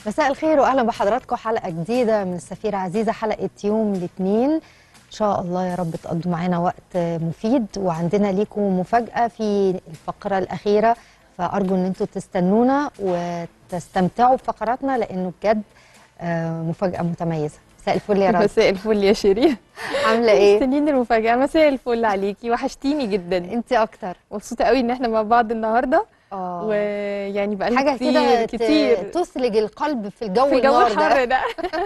مساء الخير واهلا بحضراتكم حلقه جديده من السفيره عزيزه حلقه يوم الاثنين ان شاء الله يا رب تقضوا معانا وقت مفيد وعندنا ليكم مفاجاه في الفقره الاخيره فارجو ان انتم تستنونا وتستمتعوا بفقراتنا لانه بجد آه، مفاجاه متميزه مساء الفل يا رب مساء الفل يا شيرين عامله ايه مستنيين المفاجأة مساء الفل عليكي وحشتيني جدا انت اكتر مبسوطة قوي ان احنا مع بعض النهاردة اه ويعني بقالنا حاجه كتير كده ت- كتير تثلج القلب في الجو في الجو النار ده. الحر ده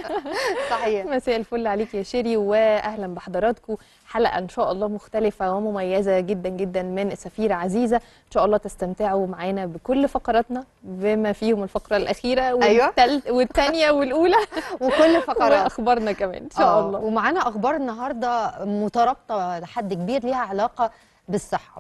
صحيح مساء الفل عليكي يا شيري واهلا بحضراتكم حلقة ان شاء الله مختلفة ومميزة جدا جدا من سفيرة عزيزة ان شاء الله تستمتعوا معانا بكل فقراتنا بما فيهم الفقرة الأخيرة أيوة. والتل... والتانية والأولى وكل فقرات وأخبارنا كمان ان شاء آه، الله ومعانا اخبار النهارده مترابطه لحد كبير ليها علاقه بالصحه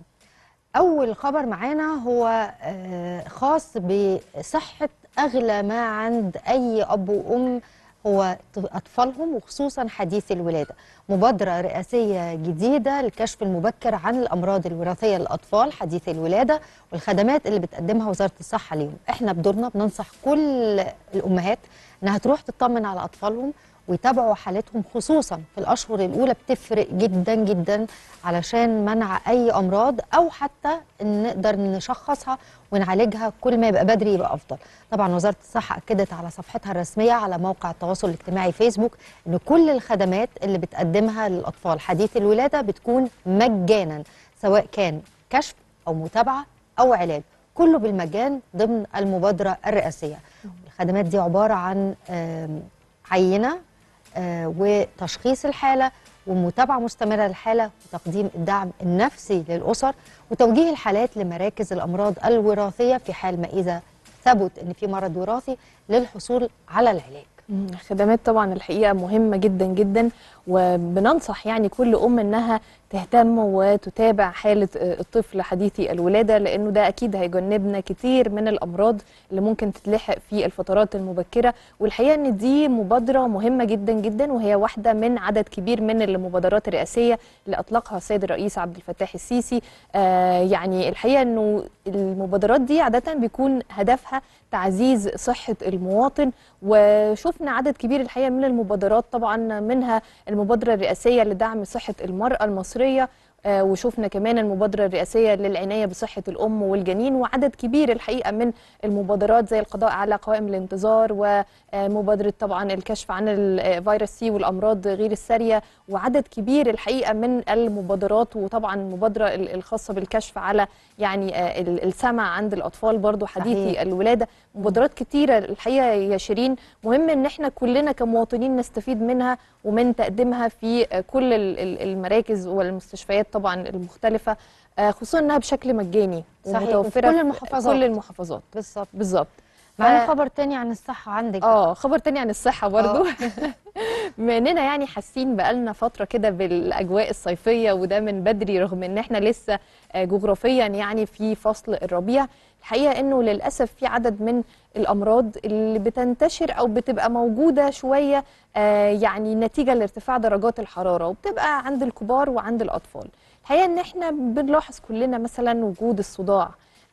اول خبر معانا هو آه، خاص بصحه اغلى ما عند اي اب وام هو ط- اطفالهم وخصوصا حديث الولاده مبادره رئاسيه جديده للكشف المبكر عن الامراض الوراثيه للاطفال حديث الولاده والخدمات اللي بتقدمها وزاره الصحه ليهم احنا بدورنا بننصح كل الامهات انها تروح تطمن على اطفالهم ويتابعوا حالتهم خصوصا في الاشهر الاولى بتفرق جدا جدا علشان منع اي امراض او حتى ان نقدر نشخصها ونعالجها كل ما يبقى بدري يبقى افضل طبعا وزاره الصحه اكدت على صفحتها الرسميه على موقع التواصل الاجتماعي فيسبوك ان كل الخدمات اللي بتقدمها للاطفال حديث الولاده بتكون مجانا سواء كان كشف او متابعه او علاج كله بالمجان ضمن المبادره الرئاسيه الخدمات دي عباره عن آم، عينه آه، وتشخيص الحاله ومتابعه مستمره للحاله وتقديم الدعم النفسي للاسر وتوجيه الحالات لمراكز الامراض الوراثيه في حال ما اذا ثبت ان في مرض وراثي للحصول على العلاج مم، الخدمات طبعا الحقيقه مهمه جدا جدا وبننصح يعني كل ام انها تهتم وتتابع حاله آه، الطفل حديثي الولاده لانه ده اكيد هيجنبنا كتير من الامراض اللي ممكن تتلحق في الفترات المبكره والحقيقه ان دي مبادره مهمه جدا جدا وهي واحده من عدد كبير من المبادرات الرئاسيه اللي اطلقها السيد الرئيس عبد الفتاح السيسي آه يعني الحقيقه انه المبادرات دي عاده بيكون هدفها تعزيز صحه المواطن وشفنا عدد كبير الحقيقه من المبادرات طبعا منها المبادره الرئاسيه لدعم صحه المراه المصريه آه، وشفنا كمان المبادرة الرئاسية للعناية بصحة الأم والجنين وعدد كبير الحقيقة من المبادرات زي القضاء على قوائم الانتظار ومبادرة طبعا الكشف عن الفيروس سي والأمراض غير السارية وعدد كبير الحقيقة من المبادرات وطبعا المبادرة ال- الخاصة بالكشف على يعني آه، ال- السمع عند الأطفال برضو حديثي صحيح. الولادة مبادرات كتيرة الحقيقة يا شيرين مهم ان احنا كلنا كمواطنين نستفيد منها ومن تقديمها في آه، كل ال- ال- المراكز والمستشفيات طبعا المختلفة آه، خصوصا انها بشكل مجاني صحيح، وفي ومتوفرة كل في المحافظات. كل المحافظات بالظبط بالظبط معانا ف- خبر تاني عن الصحه عندك اه خبر تاني عن الصحة برضو آه. بما اننا يعني حاسين بقالنا فترة كده بالاجواء الصيفية وده من بدري رغم ان احنا لسه آه، جغرافيا يعني في فصل الربيع الحقيقة انه للأسف في عدد من الامراض اللي بتنتشر او بتبقى موجودة شوية آه، يعني نتيجة لارتفاع درجات الحرارة وبتبقى عند الكبار وعند الاطفال الحقيقة ان احنا بنلاحظ كلنا مثلا وجود الصداع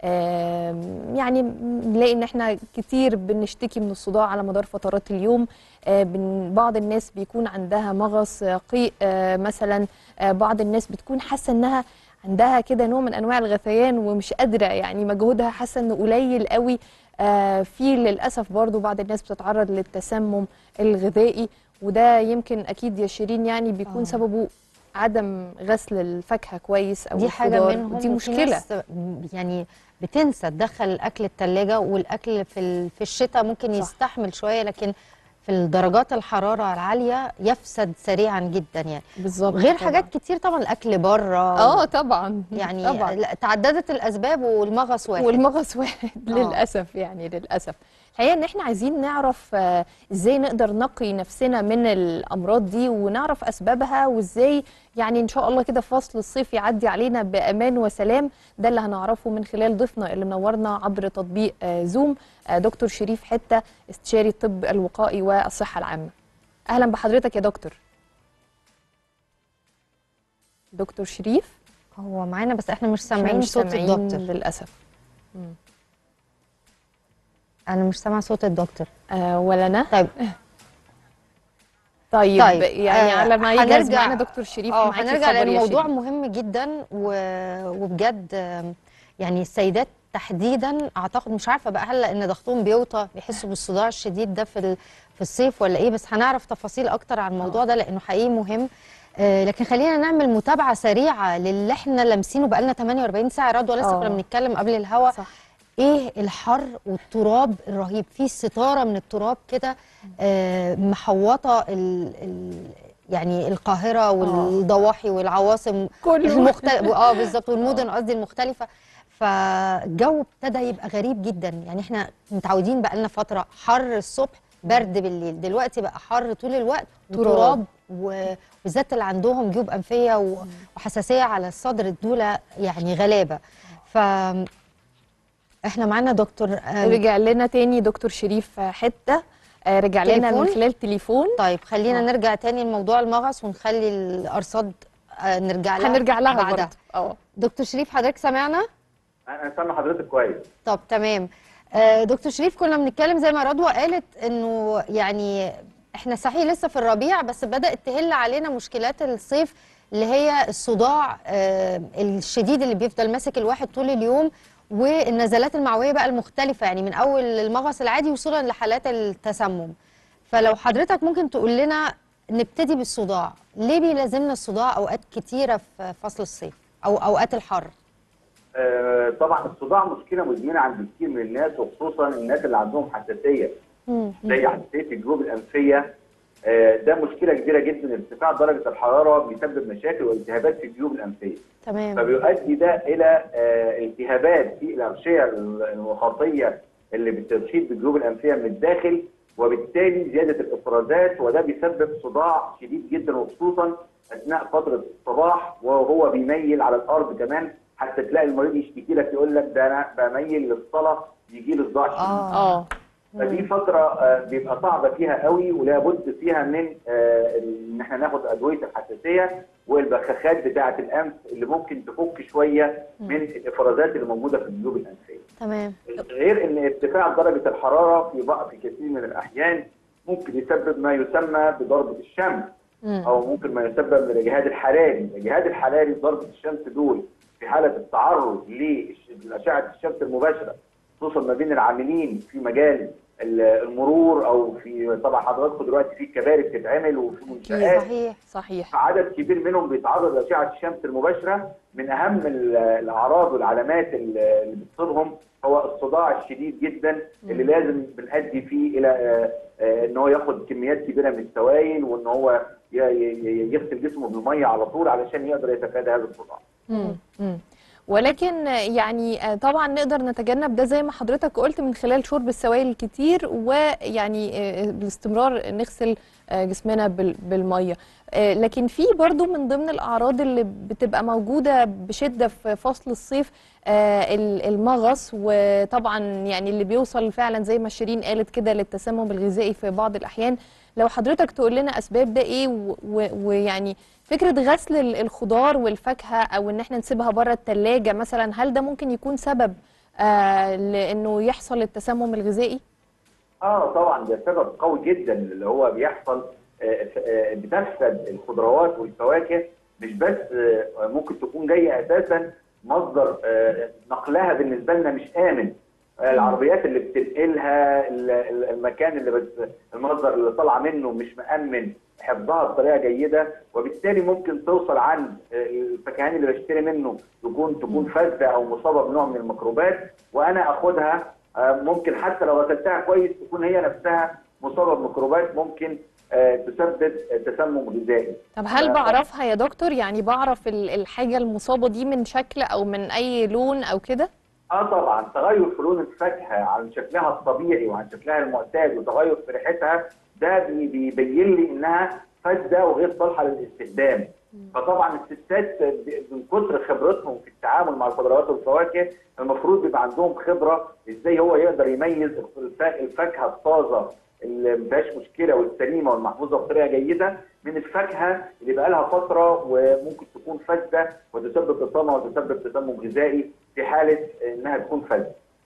آم، يعني بنلاقي ان احنا كتير بنشتكي من الصداع على مدار فترات اليوم آه، بن- بعض الناس بيكون عندها مغص آه، قيء آه، مثلا آه، بعض الناس بتكون حاسه انها عندها كده نوع من انواع الغثيان ومش قادره يعني مجهودها حاسه انه قليل قوي آه، في للاسف برضو بعض الناس بتتعرض للتسمم الغذائي وده يمكن اكيد يا شيرين يعني بيكون آه. سببه عدم غسل الفاكهه كويس او دي حاجه الخضار، منهم ودي وفي مشكله ناس يعني بتنسى تدخل الاكل التلاجة والاكل في ال- في الشتاء ممكن صح. يستحمل شويه لكن في الدرجات الحراره العاليه يفسد سريعا جدا يعني بالظبط غير طبعاً. حاجات كتير طبعا الاكل بره اه طبعا يعني طبعا لا، تعددت الاسباب والمغص واحد والمغص واحد آه. للاسف يعني للاسف الحقيقه ان احنا عايزين نعرف آه، ازاي نقدر نقي نفسنا من الامراض دي ونعرف اسبابها وازاي يعني ان شاء الله كده فصل الصيف يعدي علينا بامان وسلام ده اللي هنعرفه من خلال ضيفنا اللي منورنا عبر تطبيق آه، زوم آه، دكتور شريف حته استشاري الطب الوقائي والصحه العامه اهلا بحضرتك يا دكتور دكتور شريف هو معانا بس احنا مش إحنا سامعين مش صوت سامعين الدكتور للاسف انا مش سامعه صوت الدكتور آه ولا انا طيب طيب, طيب، يعني آه، على ما يجهز هنرجع- معانا دكتور شريف اه معاكي هنرجع خبر يا لان الموضوع شيرين. مهم جدا و... وبجد آم، يعني السيدات تحديدا اعتقد مش عارفه بقى هل لان ضغطهم بيوطى بيحسوا بالصداع الشديد ده في ال... في الصيف ولا ايه بس هنعرف تفاصيل اكتر عن الموضوع ده لانه حقيقي مهم آه لكن خلينا نعمل متابعه سريعه للي احنا لامسينه بقالنا 48 ساعه رضوى لسه آه. كنا بنتكلم قبل الهوا صح ايه الحر والتراب الرهيب في ستاره من التراب كده آه، محوطه ال ال يعني القاهره والضواحي والعواصم كله. المختلفه اه بالظبط والمدن قصدي المختلفه فالجو ابتدى يبقى غريب جدا يعني احنا متعودين بقى لنا فتره حر الصبح برد بالليل دلوقتي بقى حر طول الوقت تراب. وتراب وبالذات اللي عندهم جيوب انفيه و- وحساسيه على الصدر دول يعني غلابه ف احنا معانا دكتور آم، رجع لنا تاني دكتور شريف حته آه رجع لنا من تليفون؟ خلال تليفون طيب خلينا آه. نرجع تاني لموضوع المغص ونخلي الارصاد آه، نرجع لها هنرجع لها بعدها برضه اه دكتور شريف حضرتك سمعنا انا سامع حضرتك كويس طب تمام آه، دكتور شريف كنا بنتكلم زي ما رضوى قالت انه يعني احنا صحيح لسه في الربيع بس بدات تهل علينا مشكلات الصيف اللي هي الصداع آه، الشديد اللي بيفضل ماسك الواحد طول اليوم والنزلات المعويه بقى المختلفه يعني من اول المغص العادي وصولا لحالات التسمم فلو حضرتك ممكن تقول لنا نبتدي بالصداع ليه بيلازمنا الصداع اوقات كتيره في فصل الصيف او اوقات الحر آه طبعا الصداع مشكله مزمنه عند كتير من الناس وخصوصا الناس اللي عندهم حساسيه زي حساسيه الجيوب الانفيه آه ده مشكله كبيره جدا ارتفاع درجه الحراره بيسبب مشاكل والتهابات في الجيوب الانفيه تمام فبيؤدي ده الى آه التهابات في الاغشيه الوسطيه اللي بتشيد بالجيوب الانفيه من الداخل وبالتالي زياده الافرازات وده بيسبب صداع شديد جدا وخصوصا اثناء فتره الصباح وهو بيميل على الارض كمان حتى تلاقي المريض يشتكي لك يقول لك ده انا بميل للصلاه يجي لي صداع شديد اه اه فدي فترة آه، بيبقى صعبة فيها قوي ولا بد فيها من آه، ان احنا ناخد ادوية الحساسية والبخاخات بتاعة الانف اللي ممكن تفك شوية من الافرازات اللي موجودة في الجيوب الانفية. تمام غير ان ارتفاع درجة الحرارة في بعض في كثير من الاحيان ممكن يسبب ما يسمى بضربة الشمس مم. او ممكن ما يسبب من الجهاد الحراري، الجهاد الحراري ضربة الشمس دول في حالة التعرض لأشعة الشمس المباشرة خصوصا ما بين العاملين في مجال ال- المرور او في طبعا حضراتكم دلوقتي في كباري بتتعمل وفي منشآت صحيح صحيح عدد كبير منهم بيتعرض لأشعة الشمس المباشرة من أهم ال- الأعراض والعلامات ال- اللي بتصيبهم هو الصداع الشديد جدا اللي لازم بنأدي فيه إلى آه، آه، إن هو ياخد كميات كبيرة من السوائل وإن هو ي- ي- يغسل جسمه بالمية على طول علشان يقدر يتفادى هذا الصداع. مم. مم. ولكن يعني آه، طبعا نقدر نتجنب ده زي ما حضرتك قلت من خلال شرب السوائل الكتير ويعني آه، بالاستمرار نغسل آه، جسمنا بال- بالميه آه، لكن في برضو من ضمن الاعراض اللي بتبقى موجوده بشده في فصل الصيف آه، ال- المغص وطبعا يعني اللي بيوصل فعلا زي ما شيرين قالت كده للتسمم الغذائي في بعض الاحيان لو حضرتك تقول لنا اسباب ده ايه و- و- ويعني فكره غسل ال- الخضار والفاكهه او ان احنا نسيبها بره الثلاجه مثلا هل ده ممكن يكون سبب آه لانه يحصل التسمم الغذائي؟ اه طبعا ده سبب قوي جدا اللي هو بيحصل آه، آه، بتفسد الخضروات والفواكه مش بس آه، ممكن تكون جايه اساسا مصدر آه، نقلها بالنسبه لنا مش امن آه، العربيات اللي بتنقلها ال- ال- المكان اللي بت... المصدر اللي طالعه منه مش مامن حفظها بطريقه جيده وبالتالي ممكن توصل عند آه، الفكهاني اللي بشتري منه تكون تكون فاسده او مصابه بنوع من الميكروبات وانا اخدها آه، ممكن حتى لو غسلتها كويس تكون هي نفسها مصابه بميكروبات ممكن آه، تسبب آه، تسمم غذائي. طب هل آه، بعرفها يا دكتور يعني بعرف ال- الحاجه المصابه دي من شكل او من اي لون او كده؟ اه طبعا تغير في لون الفاكهه عن شكلها الطبيعي وعن شكلها المعتاد وتغير في ريحتها ده بي- بيبين لي انها فاسده وغير صالحه للاستخدام. فطبعا الستات ب- من كتر خبرتهم في التعامل مع الخضروات والفواكه المفروض بيبقى عندهم خبره ازاي هو يقدر يميز الف- الفاكهه الطازه اللي ما فيهاش مشكله والسليمه والمحفوظه بطريقه جيده من الفاكهه اللي بقى لها فتره وممكن تكون فاسده وتسبب اصابه وتسبب تسمم غذائي في حاله انها تكون فاسده.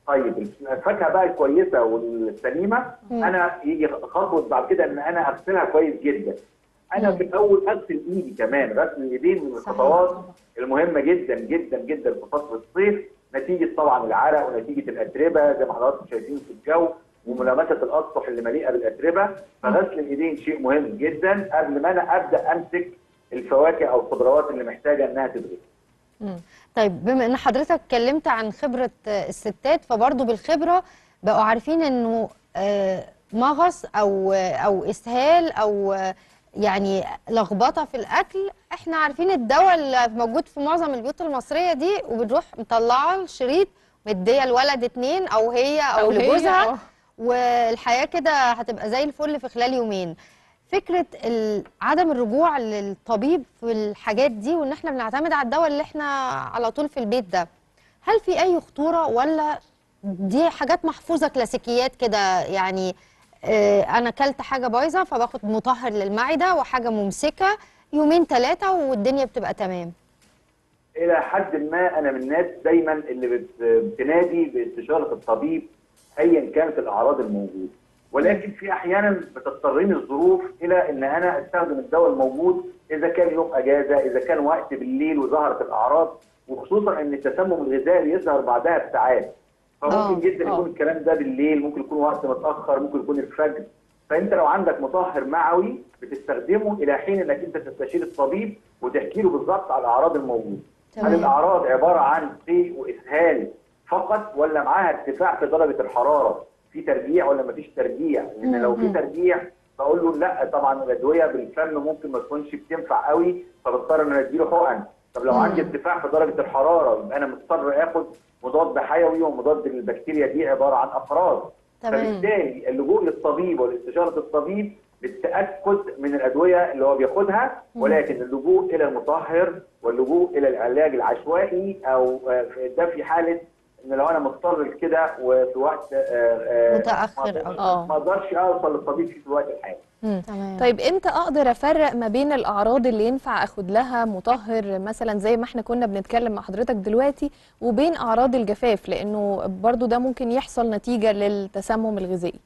طيب الفاكهه بقى الكويسه والسليمه مم. انا يجي خطوه بعد كده ان انا اغسلها كويس جدا انا مم. في الاول اغسل ايدي كمان غسل الايدين من صحيح الخطوات طبعاً. المهمه جدا جدا جدا في فصل الصيف نتيجه طبعا العرق ونتيجه الاتربه زي ما حضراتكم شايفين في الجو وملامسه الاسطح اللي مليئه بالاتربه فغسل الايدين شيء مهم جدا قبل ما انا ابدا امسك الفواكه او الخضروات اللي محتاجه انها تتغسل مم. طيب بما ان حضرتك اتكلمت عن خبره آه، الستات فبرضه بالخبره بقوا عارفين انه آه، مغص او آه، او اسهال او آه، يعني لخبطه في الاكل احنا عارفين الدواء اللي موجود في معظم البيوت المصريه دي وبتروح مطلعه الشريط مديه الولد اتنين او هي او, أو هي، لجوزها آه. والحياه كده هتبقى زي الفل في خلال يومين فكره ال- عدم الرجوع للطبيب في الحاجات دي وان احنا بنعتمد على الدواء اللي احنا على طول في البيت ده هل في اي خطوره ولا دي حاجات محفوظه كلاسيكيات كده يعني آه انا اكلت حاجه بايظه فباخد مطهر للمعده وحاجه ممسكه يومين ثلاثه والدنيا بتبقى تمام الى حد ما انا من الناس دايما اللي بت- بتنادي باستشاره الطبيب ايا كانت الاعراض الموجوده ولكن في احيانا بتضطرني الظروف الى ان انا استخدم الدواء الموجود اذا كان يوم اجازه اذا كان وقت بالليل وظهرت الاعراض وخصوصا ان التسمم الغذائي يظهر بعدها بساعات آه، فممكن جدا آه. يكون الكلام ده بالليل ممكن يكون وقت متاخر ممكن يكون الفجر فانت لو عندك مطهر معوي بتستخدمه الى حين انك انت تستشير الطبيب وتحكي له بالظبط على الاعراض الموجوده هل تمام. الاعراض عباره عن قيء واسهال فقط ولا معاها ارتفاع في درجه الحراره في ترجيع ولا مفيش ترجيع لان لو في مم. ترجيع بقول له لا طبعا الادويه بالفم ممكن ما تكونش بتنفع قوي فبضطر ان أنا اديله حقن طب لو مم. عندي ارتفاع في درجه الحراره يبقى انا مضطر اخد مضاد حيوي ومضاد للبكتيريا دي عباره عن افراد تمام فبالتالي اللجوء للطبيب والاستشاره الطبيب للتاكد من الادويه اللي هو بياخدها ولكن اللجوء الى المطهر واللجوء الى العلاج العشوائي او آه، في- ده في حاله ان لو انا مضطر لكده وفي وقت آه، آه، متأخر ما- أو- آه. ما اقدرش اوصل للطبيب في الوقت الحالي مم. تمام طيب امتى اقدر افرق ما بين الاعراض اللي ينفع اخد لها مطهر مثلا زي ما احنا كنا بنتكلم مع حضرتك دلوقتي وبين اعراض الجفاف لانه برضو ده ممكن يحصل نتيجة للتسمم الغذائي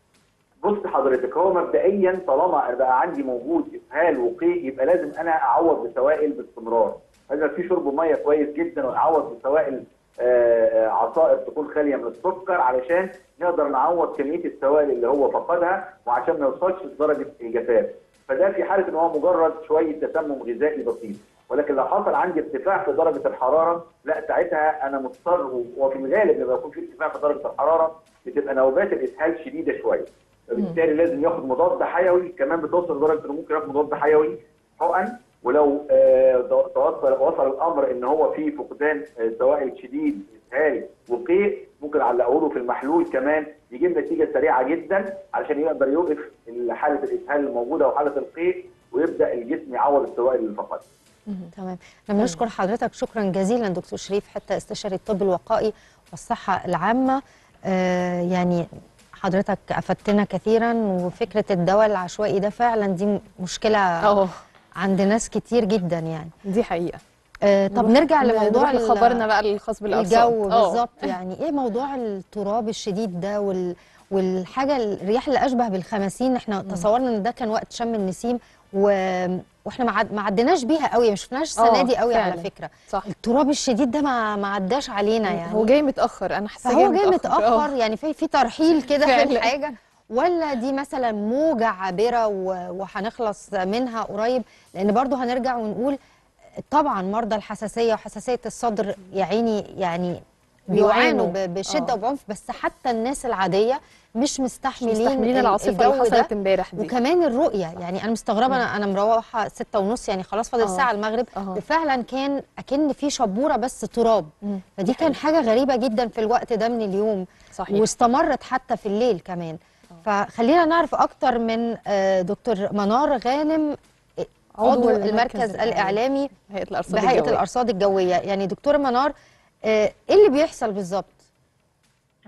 بص حضرتك هو مبدئيا طالما أنا بقى عندي موجود اسهال وقيء يبقى لازم انا اعوض بسوائل باستمرار لازم في شرب ميه كويس جدا واعوض بسوائل آه، آه، عصائر تكون خاليه من السكر علشان نقدر نعوض كميه السوائل اللي هو فقدها وعشان ما يوصلش لدرجه الجفاف فده في حاله ان هو مجرد شويه تسمم غذائي بسيط ولكن لو حصل عندي ارتفاع في درجه الحراره لا ساعتها انا مضطر وفي الغالب لما يكون في ارتفاع في درجه الحراره بتبقى نوبات الاسهال شديده شويه فبالتالي لازم ياخد مضاد حيوي كمان بتوصل لدرجه انه ممكن ياخد مضاد حيوي حقن ولو آه، توصل وصل الامر ان هو في فقدان آه، سوائل شديد اسهال وقيء ممكن علقه له في المحلول كمان يجيب نتيجه سريعه جدا علشان يقدر يوقف حاله الاسهال الموجوده وحاله القيء ويبدا الجسم يعوض السوائل اللي فقدها تمام احنا بنشكر حضرتك شكرا جزيلا دكتور شريف حتى استشاري الطب الوقائي والصحه العامه آه يعني حضرتك افدتنا كثيرا وفكره الدواء العشوائي ده فعلا دي مشكله اه عند ناس كتير جدا يعني دي حقيقة آه طب نروح- نرجع لموضوع نروح ال- لخبرنا بقى الخاص بالارصاد الجو آه. بالظبط يعني ايه موضوع التراب الشديد ده وال والحاجه الرياح اللي اشبه بالخماسين احنا تصورنا ان ده كان وقت شم النسيم و... واحنا ما عد- ما عديناش بيها قوي ما شفناش السنه آه، دي قوي على فعلا. فكره صح التراب الشديد ده ما ما عداش علينا يعني هو جاي متأخر انا حاسة فهو جاي آه. متاخر يعني في في ترحيل كده في فعلا. الحاجه ولا دي مثلا موجه عابره و- وهنخلص منها قريب لان برضو هنرجع ونقول طبعا مرضى الحساسيه وحساسيه الصدر يا عيني يعني بيعانوا بيعانوا. ب- بشده آه. وبعنف بس حتى الناس العاديه مش مستحملين, مستحملين ال- العاصفة اللي الجو ده حصلت امبارح دي وكمان الرؤيه يعني انا مستغربه انا انا مروحه ستة ونص يعني خلاص فاضل آه. ساعه المغرب آه. وفعلا كان اكن في شبوره بس تراب مم. فدي كان حاجه غريبه جدا في الوقت ده من اليوم صحيح واستمرت حتى في الليل كمان فخلينا نعرف اكتر من آه، دكتور منار غانم آه، عضو المركز الاعلامي هيئة الارصاد بهيئه الجوية. الارصاد الجويه يعني دكتور منار آه، ايه اللي بيحصل بالظبط آه،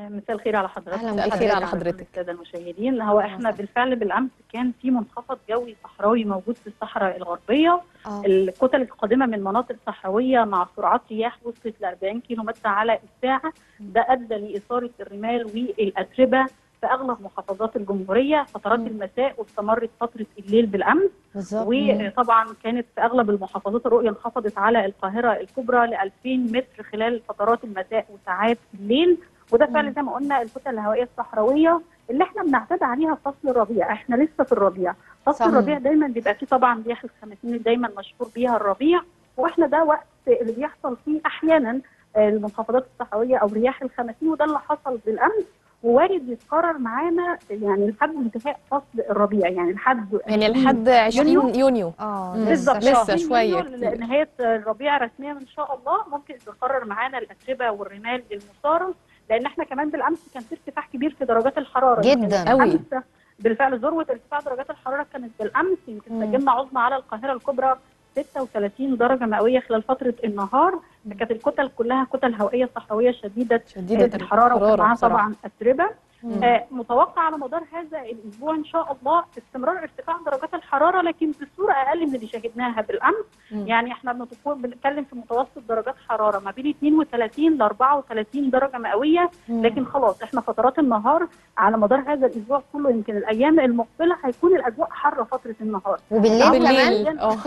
مساء الخير على حضرتك أهلاً مساء بك الخير على وعلى حضرتك. الساده المشاهدين هو احنا وسهلا. بالفعل بالامس كان في منخفض جوي صحراوي موجود في الصحراء الغربيه اه الكتل القادمه من مناطق صحراويه مع سرعات رياح وصلت ل 40 كيلو متر على الساعه ده ادى لاثاره الرمال والاتربه في اغلب محافظات الجمهوريه فترات مم. المساء واستمرت فتره الليل بالامس بالظبط وطبعا كانت في اغلب المحافظات الرؤيه انخفضت على القاهره الكبرى ل 2000 متر خلال فترات المساء وساعات الليل وده فعلا زي ما قلنا الكتل الهوائيه الصحراويه اللي احنا بنعتاد عليها في فصل الربيع احنا لسه في الربيع فصل صحيح. الربيع دايما بيبقى فيه طبعا رياح الخمسين دايما مشهور بيها الربيع واحنا ده وقت اللي بيحصل فيه احيانا آه، المنخفضات الصحراويه او رياح الخمسين وده اللي حصل بالامس ووارد يتكرر معانا يعني لحد انتهاء فصل الربيع يعني لحد يعني لحد 20 يونيو. يونيو اه مم. بالظبط لسه شهرين شوية يونيو كتير. لنهايه الربيع رسميا ان شاء الله ممكن تقرر معانا الاتربه والرمال المثاره لان احنا كمان بالامس كان في ارتفاع كبير في درجات الحراره جداً. يمكن أوي. بالأمس بالفعل ذروه ارتفاع درجات الحراره كانت بالامس يمكن مم. سجلنا عظمى على القاهره الكبرى 36 درجه مئويه خلال فتره النهار كانت الكتل كلها كتل هوائيه صحراويه شديده شديدة الحراره وكان معاها بصراحة. طبعا اتربه مم. آه، متوقع على مدار هذا الاسبوع ان شاء الله استمرار ارتفاع درجات الحراره لكن بصوره اقل من اللي شاهدناها بالامس مم. يعني احنا بنتكون بنتكلم في متوسط درجات حراره ما بين 32 ل 34 درجه مئويه مم. لكن خلاص احنا فترات النهار على مدار هذا الاسبوع كله يمكن الايام المقبله هيكون الاجواء حاره فتره النهار وبالليل بالليل كمان اه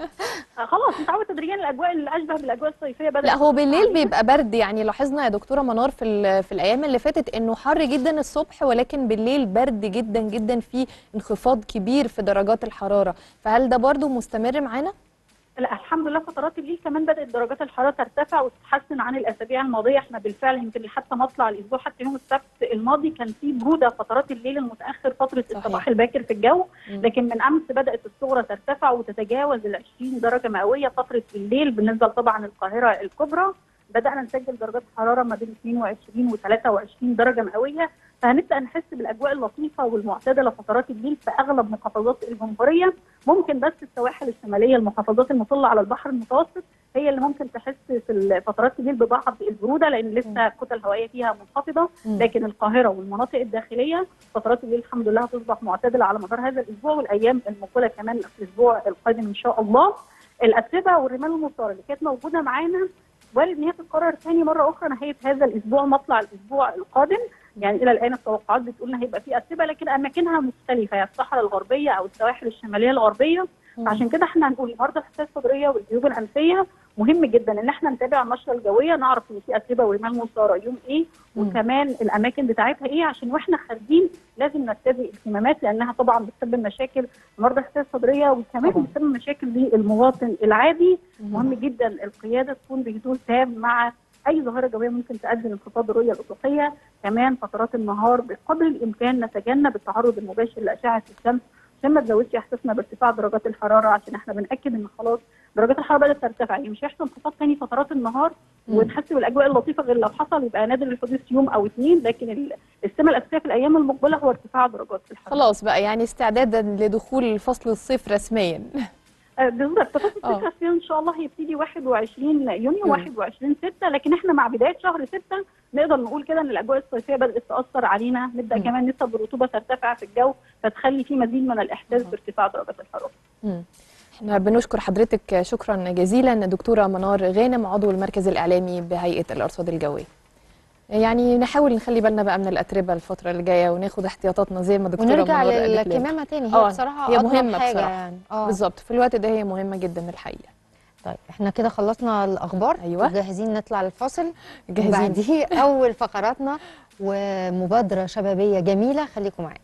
آه، خلاص نتعود تدريجيا الاجواء اللي اشبه بالاجواء الصيفيه بدات لا هو بالليل علينا. بيبقى برد يعني لاحظنا يا دكتوره منار في ال- في الايام اللي فاتت انه حر جدا الصبح ولكن بالليل برد جدا جدا في انخفاض كبير في درجات الحراره فهل ده برضو مستمر معانا لا الحمد لله فترات الليل كمان بدات درجات الحراره ترتفع وتتحسن عن الاسابيع الماضيه احنا بالفعل يمكن حتى مطلع الاسبوع حتى يوم السبت الماضي كان في بروده فترات الليل المتاخر فتره صحيح. الصباح الباكر في الجو مم. لكن من امس بدات الصغرى ترتفع وتتجاوز ال 20 درجه مئويه فتره الليل بالنسبه طبعا القاهره الكبرى بدانا نسجل درجات حراره ما بين 22 و 23 درجه مئويه فهنبدا نحس بالاجواء اللطيفه والمعتدله فترات الليل في اغلب محافظات الجمهوريه ممكن بس السواحل الشماليه المحافظات المطله على البحر المتوسط هي اللي ممكن تحس في فترات الليل ببعض البروده لان لسه الكتل الهوائيه فيها منخفضه مم. لكن القاهره والمناطق الداخليه فترات الليل الحمد لله هتصبح معتدله على مدار هذا الاسبوع والايام المقبله كمان في الاسبوع القادم ان شاء الله الاتربه والرمال المثاره اللي كانت موجوده معانا وارد ان هي تتكرر ثاني مره اخرى نهايه هذا الاسبوع مطلع الاسبوع القادم يعني الى الان التوقعات بتقول ان هيبقى في اتربه لكن اماكنها مختلفه يعني الصحراء الغربيه او السواحل الشماليه الغربيه مم. عشان كده احنا هنقول مرضى الحساسيه الصدريه والجيوب الانفيه مهم جدا ان احنا نتابع النشره الجويه نعرف ان في اتربه ورمال مثاره يوم ايه مم. وكمان الاماكن بتاعتها ايه عشان واحنا خارجين لازم نتبع الاهتمامات لانها طبعا بتسبب مشاكل مرضى الحساسيه الصدريه وكمان طبعاً. بتسبب مشاكل للمواطن العادي مم. مهم جدا القياده تكون بهدوء تام مع اي ظاهره جويه ممكن تؤدي لانخفاض الرؤيه الافقيه كمان فترات النهار بقدر الامكان نتجنب التعرض المباشر لاشعه الشمس عشان ما تزودش احساسنا بارتفاع درجات الحراره عشان احنا بناكد ان خلاص درجات الحراره بدات ترتفع يعني مش هيحصل انخفاض تاني فترات النهار مم. ونحس بالاجواء اللطيفه غير لو حصل يبقى نادر الحدوث يوم او اثنين لكن ال- السمه الاساسيه في الايام المقبله هو ارتفاع درجات الحراره خلاص بقى يعني استعدادا لدخول فصل الصيف رسميا آه، بالظبط تفاصيل آه. الفكره فيها ان شاء الله هيبتدي 21 يونيو مم. 21 6 لكن احنا مع بدايه شهر 6 نقدر نقول كده ان الاجواء الصيفيه بدات تاثر علينا نبدا مم. كمان نسب الرطوبه ترتفع في الجو فتخلي في مزيد من الاحساس بارتفاع درجات الحراره مم. احنا بنشكر حضرتك شكرا جزيلا دكتوره منار غانم عضو المركز الاعلامي بهيئه الارصاد الجويه يعني نحاول نخلي بالنا بقى من الاتربه الفتره اللي جايه وناخد احتياطاتنا زي ما دكتوره ونرجع منار قالت لنا. للكمامه تاني هي آه، بصراحه هي أضمن مهمة حاجه بصراحة. يعني اه بالظبط في الوقت ده هي مهمه جدا الحقيقه طيب احنا كده خلصنا الاخبار أيوة. جاهزين نطلع للفاصل جاهزين وبعديه اول فقراتنا ومبادره شبابيه جميله خليكم معانا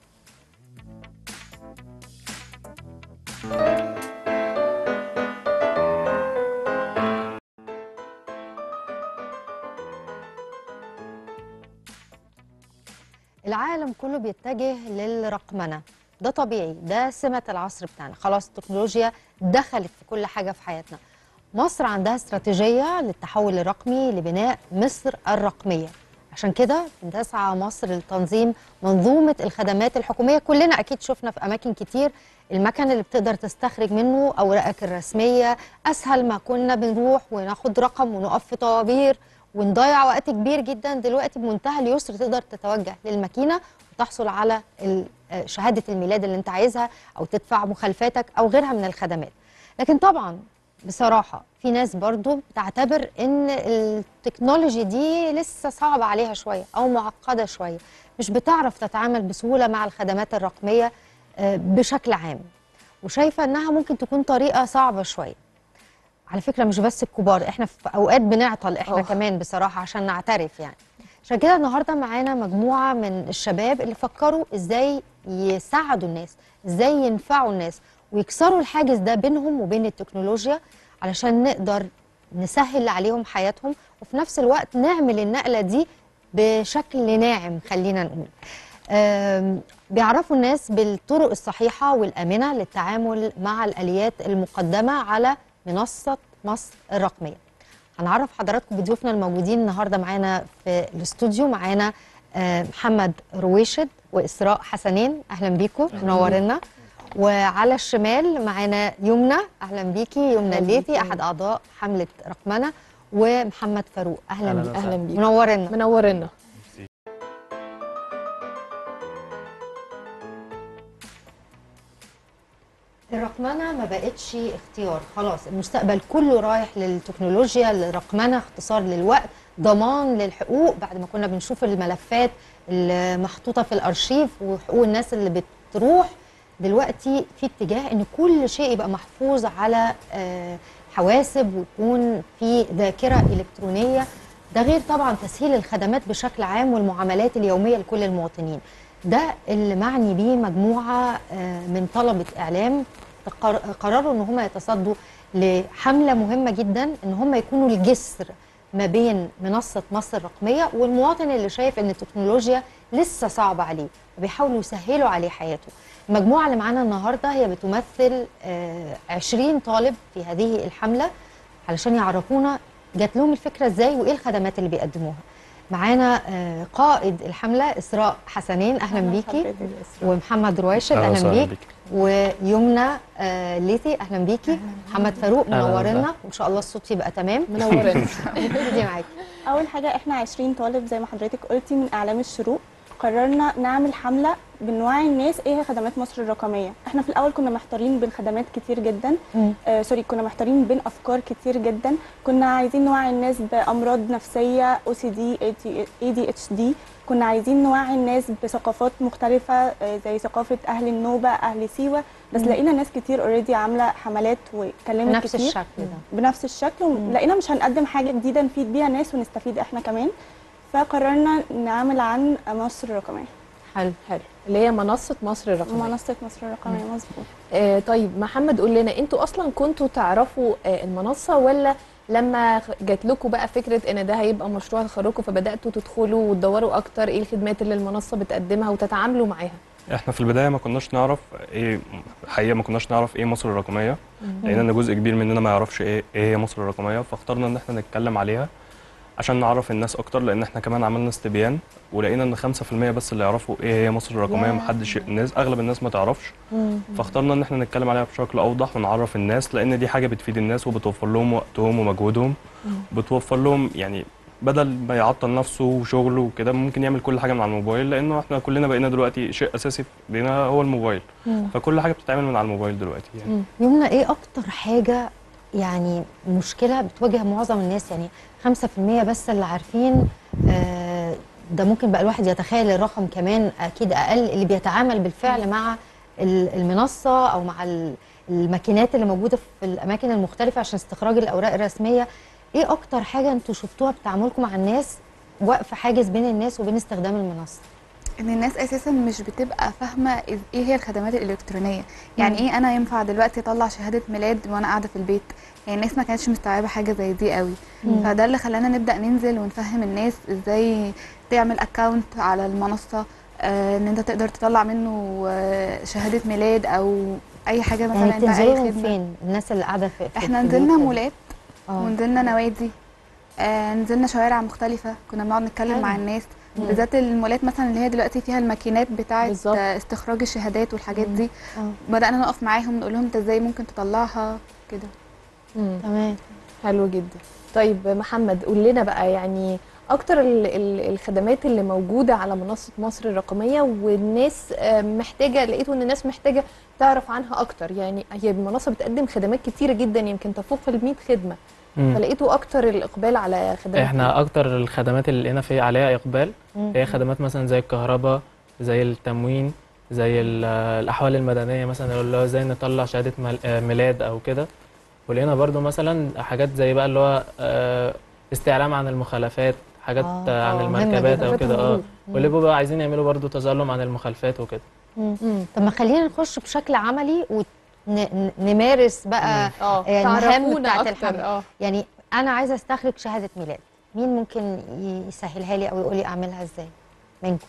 العالم كله بيتجه للرقمنه ده طبيعي ده سمة العصر بتاعنا خلاص التكنولوجيا دخلت في كل حاجة في حياتنا مصر عندها استراتيجية للتحول الرقمي لبناء مصر الرقمية عشان كده بتسعى مصر لتنظيم منظومة الخدمات الحكومية كلنا أكيد شفنا في أماكن كتير المكان اللي بتقدر تستخرج منه أوراقك الرسمية أسهل ما كنا بنروح وناخد رقم ونقف في طوابير ونضيع وقت كبير جدا دلوقتي بمنتهى اليسر تقدر تتوجه للماكينه وتحصل على ال- آه، شهاده الميلاد اللي انت عايزها او تدفع مخالفاتك او غيرها من الخدمات لكن طبعا بصراحه في ناس برضو بتعتبر ان التكنولوجي دي لسه صعبه عليها شويه او معقده شويه مش بتعرف تتعامل بسهوله مع الخدمات الرقميه آه، بشكل عام وشايفه انها ممكن تكون طريقه صعبه شويه على فكره مش بس الكبار احنا في اوقات بنعطل احنا أوه. كمان بصراحه عشان نعترف يعني عشان كده النهارده معانا مجموعه من الشباب اللي فكروا ازاي يساعدوا الناس ازاي ينفعوا الناس ويكسروا الحاجز ده بينهم وبين التكنولوجيا علشان نقدر نسهل عليهم حياتهم وفي نفس الوقت نعمل النقله دي بشكل ناعم خلينا نقول آم، بيعرفوا الناس بالطرق الصحيحة والآمنة للتعامل مع الآليات المقدمة على منصة مصر الرقمية هنعرف حضراتكم بضيوفنا الموجودين النهاردة معانا في الاستوديو معانا آه، محمد رويشد وإسراء حسنين أهلا بيكم منورنا وعلى الشمال معانا يمنى أهلا بيكي يمنى أهلا الليثي بيكي. أحد أعضاء حملة رقمنة ومحمد فاروق أهلا أهلا بيك اهلا بيك منورنا منورنا الرقمنة ما بقتش اختيار خلاص المستقبل كله رايح للتكنولوجيا للرقمنة اختصار للوقت ضمان للحقوق بعد ما كنا بنشوف الملفات اللي محطوطة في الأرشيف وحقوق الناس اللي بتروح دلوقتي في اتجاه ان كل شيء يبقى محفوظ على آه، حواسب ويكون في ذاكرة إلكترونية ده غير طبعا تسهيل الخدمات بشكل عام والمعاملات اليومية لكل المواطنين ده اللي معني بيه مجموعة آه، من طلبة إعلام تقر- قرروا ان هم يتصدوا لحملة مهمة جدا ان هم يكونوا الجسر ما بين منصة مصر الرقمية والمواطن اللي شايف ان التكنولوجيا لسه صعبة عليه وبيحاولوا يسهلوا عليه حياته المجموعة اللي معانا النهاردة هي بتمثل آه، 20 طالب في هذه الحملة علشان يعرفونا جات لهم الفكرة ازاي وايه الخدمات اللي بيقدموها معانا آه، قائد الحملة إسراء حسنين أهلا بيكي ومحمد رواشد أهلا أهلا وسهلا بيك بيك. ويمنى آه، ليثي أهلا بيكي محمد فاروق أهلا منورنا وسهلا. وإن شاء الله الصوت يبقى تمام منورنا دي معاكي اول حاجه احنا 20 طالب زي ما حضرتك قلتي من اعلام الشروق قررنا نعمل حمله بنوعي الناس ايه هي خدمات مصر الرقميه احنا في الاول كنا محتارين بين خدمات كتير جدا مم. آه سوري كنا محتارين بين افكار كتير جدا كنا عايزين نوعي الناس بامراض نفسيه او سي دي اي دي اتش دي كنا عايزين نوعي الناس بثقافات مختلفه آه زي ثقافه اهل النوبه اهل سيوه بس مم. لقينا ناس كتير اوريدي عامله حملات وكلمت بنفس كتير الشكل ده بنفس الشكل ولقينا مش هنقدم حاجه جديده نفيد بيها ناس ونستفيد احنا كمان فقررنا نعمل عن مصر الرقميه حلو حلو اللي هي منصة مصر الرقمية منصه مصر الرقميه مظبوط آه طيب محمد قول لنا انتوا اصلا كنتوا تعرفوا آه المنصة ولا لما خ- جات لكم بقى فكرة ان ده هيبقى مشروع تخرجكم فبدأتوا تدخلوا وتدوروا اكتر ايه الخدمات اللي المنصة بتقدمها وتتعاملوا معاها احنا في البدايه ما كناش نعرف ايه حقيقه ما كناش نعرف ايه مصر الرقميه لان ان جزء كبير مننا ما يعرفش ايه ايه هي مصر الرقميه فاخترنا ان احنا نتكلم عليها عشان نعرف الناس اكتر لان احنا كمان عملنا استبيان ولقينا ان 5% بس اللي يعرفوا ايه هي مصر الرقميه ياه. محدش الناس اغلب الناس ما تعرفش فاخترنا ان احنا نتكلم عليها بشكل اوضح ونعرف الناس لان دي حاجه بتفيد الناس وبتوفر لهم وقتهم ومجهودهم بتوفر لهم يعني بدل ما يعطل نفسه وشغله وكده ممكن يعمل كل حاجه من على الموبايل لانه احنا كلنا بقينا دلوقتي شيء اساسي في ايدينا هو الموبايل فكل حاجه بتتعمل من على الموبايل دلوقتي يعني يمنى ايه اكتر حاجه يعني مشكله بتواجه معظم الناس يعني 5% بس اللي عارفين آه، ده ممكن بقى الواحد يتخيل الرقم كمان اكيد اقل اللي بيتعامل بالفعل مع ال- المنصه او مع ال- الماكينات اللي موجوده في الاماكن المختلفه عشان استخراج الاوراق الرسميه ايه اكتر حاجه انتوا شفتوها بتعاملكم مع الناس واقفه حاجز بين الناس وبين استخدام المنصه ان الناس اساسا مش بتبقى فاهمه إز- ايه هي الخدمات الالكترونيه يعني ايه انا ينفع دلوقتي اطلع شهاده ميلاد وانا قاعده في البيت يعني الناس ما كانتش مستوعبه حاجه زي دي قوي فده اللي خلانا نبدا ننزل ونفهم الناس ازاي تعمل اكونت على المنصه آه ان انت تقدر تطلع منه آه شهاده ميلاد او اي حاجه مثلا يعني بقى بتنزلوا اي لهم خدمه فين الناس اللي قاعده في في- احنا في نزلنا بيوتها دي؟ مولات آه. ونزلنا نوادي آه نزلنا شوارع مختلفة كنا بنقعد نتكلم حلو. مع الناس مم. بالذات المولات مثلا اللي هي دلوقتي فيها الماكينات بتاعة بالظبط. آه استخراج الشهادات والحاجات مم. دي آه. بدأنا نقف معاهم نقول لهم انت ازاي ممكن تطلعها كده مم. تمام حلو جدا طيب محمد قول لنا بقى يعني اكتر ال- ال- الخدمات اللي موجوده على منصه مصر الرقميه والناس آه، محتاجه لقيتوا ان الناس محتاجه تعرف عنها اكتر يعني هي المنصه بتقدم خدمات كتيره جدا يمكن تفوق ال 100 خدمه مم. فلقيتوا اكتر الاقبال على خدمات احنا اكتر الخدمات اللي لقينا في عليها اقبال مم. هي خدمات مثلا زي الكهرباء زي التموين زي ال- الاحوال المدنيه مثلا اللي هو ازاي نطلع شهاده مل- آه، ميلاد او كده ولقينا برضو مثلا حاجات زي بقى اللي هو آه، استعلام عن المخالفات حاجات آه، آه، عن آه، مهمة المركبات جدا. او كده اه مم. واللي بيبقوا عايزين يعملوا برضو تظلم عن المخالفات وكده مم. طب ما خلينا نخش بشكل عملي ونمارس بقى اه آه، المهام تعرفونا بتاعت اكتر الحمل. اه يعني انا عايزه استخرج شهاده ميلاد مين ممكن يسهلها لي او يقول لي اعملها ازاي منكم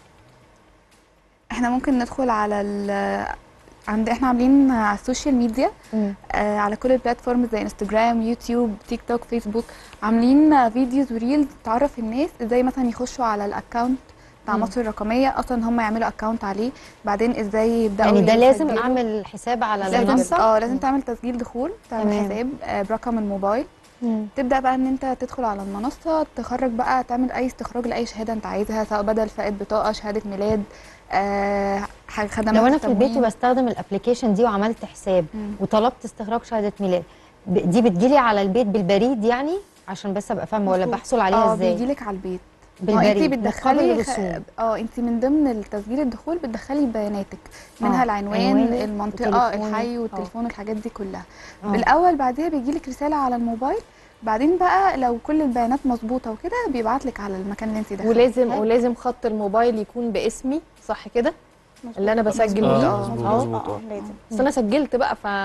احنا ممكن ندخل على ال عند احنا عاملين على السوشيال ميديا آه على كل البلاتفورم زي انستجرام يوتيوب تيك توك فيسبوك عاملين فيديوز وريلز تعرف الناس ازاي مثلا يخشوا على الاكونت بتاع مم. مصر الرقميه اصلا هم يعملوا اكونت عليه بعدين ازاي يبداوا يعني ده لازم يسجلوا. اعمل حساب على لازم المنصه اه لازم تعمل تسجيل دخول تعمل تمام. حساب آه برقم الموبايل مم. تبدا بقى ان انت تدخل على المنصه تخرج بقى تعمل اي استخراج لاي شهاده انت عايزها سواء بدل فائد بطاقه شهاده ميلاد آه ح- خدمات لو انا في البيت التموين. وبستخدم الابلكيشن دي وعملت حساب مم. وطلبت استخراج شهاده ميلاد ب- دي بتجيلي على البيت بالبريد يعني عشان بس ابقى فاهمه ولا مظبوط. بحصل عليها اه ازاي بيجيلك على البيت ما هو انت بالبريد بتدخلي مقابل خ- الرسوم اه انت من ضمن التسجيل الدخول بتدخلي بياناتك منها آه، العنوان عنواني المنطقه وتليفوني. الحي والتليفون والحاجات دي كلها آه. بالاول بعديها بيجيلك رساله على الموبايل بعدين بقى لو كل البيانات مظبوطه وكده بيبعت لك على المكان اللي انت داخله ولازم ولازم خط الموبايل يكون باسمي صح كده اللي انا بسجل مظبوط. بيه اه آه، مظبوط آه. مظبوط اه اه لازم بس انا سجلت بقى ف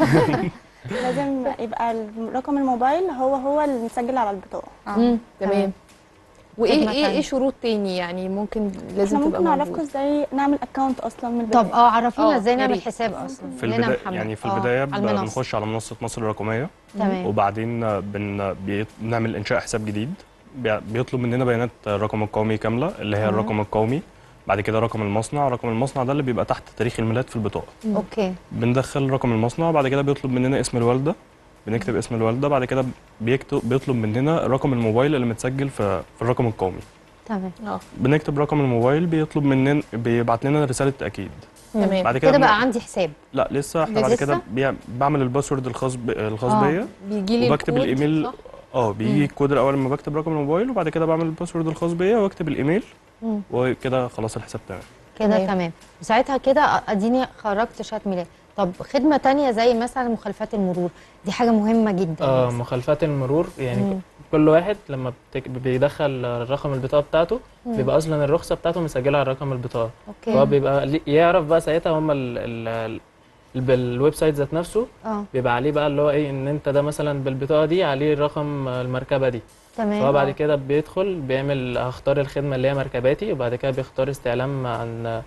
لازم يبقى رقم الموبايل هو هو اللي مسجل على البطاقه اه مم، تمام وايه خدمة ايه تانية. ايه شروط تاني يعني ممكن لازم احنا تبقى ممكن نعرفكم موجود ازاي نعمل اكونت اصلا من طب البدايه اه عرفينا آه، ازاي يا نعمل ريت. حساب اصلا في لنا البدايه محمد. يعني في آه، البدايه على المنصة. بنخش على منصه مصر الرقميه تمام وبعدين بن بي- بنعمل انشاء حساب جديد بي- بيطلب مننا بيانات الرقم القومي كامله اللي هي تمام. الرقم القومي بعد كده رقم المصنع رقم المصنع ده اللي بيبقى تحت تاريخ الميلاد في البطاقه اوكي بندخل رقم المصنع بعد كده بيطلب مننا اسم الوالده بنكتب اسم الوالده بعد كده بيكتب بيطلب مننا رقم الموبايل اللي متسجل في في الرقم القومي تمام اه بنكتب رقم الموبايل بيطلب مننا بيبعت لنا رساله تاكيد تمام بعد كده كده بن- بقى عندي حساب لا لسه احنا بعد لسه؟ كده بي- بعمل الباسورد الخاص ب... الخاص آه. بيا بيجي لي وبكتب الكود، الإيميل. صح؟ اه بيجي مم. الكود الاول لما بكتب رقم الموبايل وبعد كده بعمل الباسورد الخاص بيا واكتب الايميل مم. وكده خلاص الحساب تمام كده تمام. تمام وساعتها كده اديني خرجت شهاده ميلاد طب خدمه تانية زي مثلا مخالفات المرور دي حاجه مهمه جدا اه مثلاً. مخالفات المرور يعني مم. كل واحد لما بتك... بيدخل رقم البطاقه بتاعته مم. بيبقى اصلا الرخصه بتاعته مسجله على رقم البطاقه اوكي فهو بيبقى لي- يعرف بقى ساعتها هم ال... ال... ال... الويب سايت ذات نفسه اه بيبقى عليه بقى اللي هو ايه ان انت ده مثلا بالبطاقه دي عليه رقم المركبه دي تمام فهو بعد كده بيدخل بيعمل هختار الخدمه اللي هي مركباتي وبعد كده بيختار استعلام عن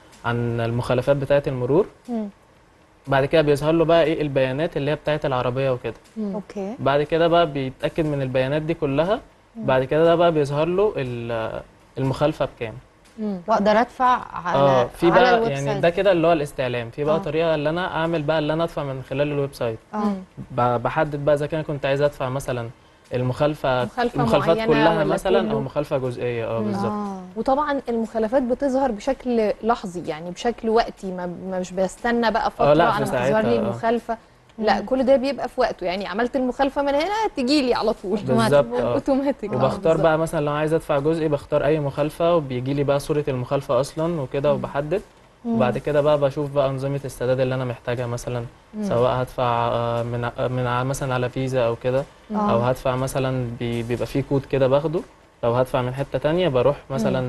عن المخالفات بتاعه المرور مم. بعد كده بيظهر له بقى ايه البيانات اللي هي بتاعه العربيه وكده مم. اوكي بعد كده بقى بيتاكد من البيانات دي كلها بعد كده ده بقى بيظهر له ال- المخالفه بكام مم. واقدر ادفع على اه في على بقى الويب يعني سايت. ده كده اللي هو الاستعلام في بقى آه. طريقه اللي انا اعمل بقى اللي انا ادفع من خلال الويب سايت اه ب- بحدد بقى اذا كان كنت عايز ادفع مثلا المخالفه مخالفة المخالفات معينة كلها ولا مثلا كله؟ او مخالفه جزئيه اه مم. بالظبط اه وطبعا المخالفات بتظهر بشكل لحظي يعني بشكل وقتي ما ما مش بستنى بقى فتره لا، على في ما تظهر لي ساعتها، آه. المخالفه لا مم. كل ده بيبقى في وقته يعني عملت المخالفه من هنا تجي لي على طول بالظبط اه اوتوماتيك آه، وبختار بالظبط. بقى مثلا لو عايز ادفع جزئي بختار اي مخالفه وبيجي لي بقى صوره المخالفه اصلا وكده وبحدد وبعد كده بقى بشوف بقى انظمه السداد اللي انا محتاجها مثلا سواء هدفع آه، من ع- من ع- مثلا على فيزا او كده آه. او هدفع مثلا بي- بيبقى فيه كود كده باخده لو هدفع من حته تانية بروح مثلا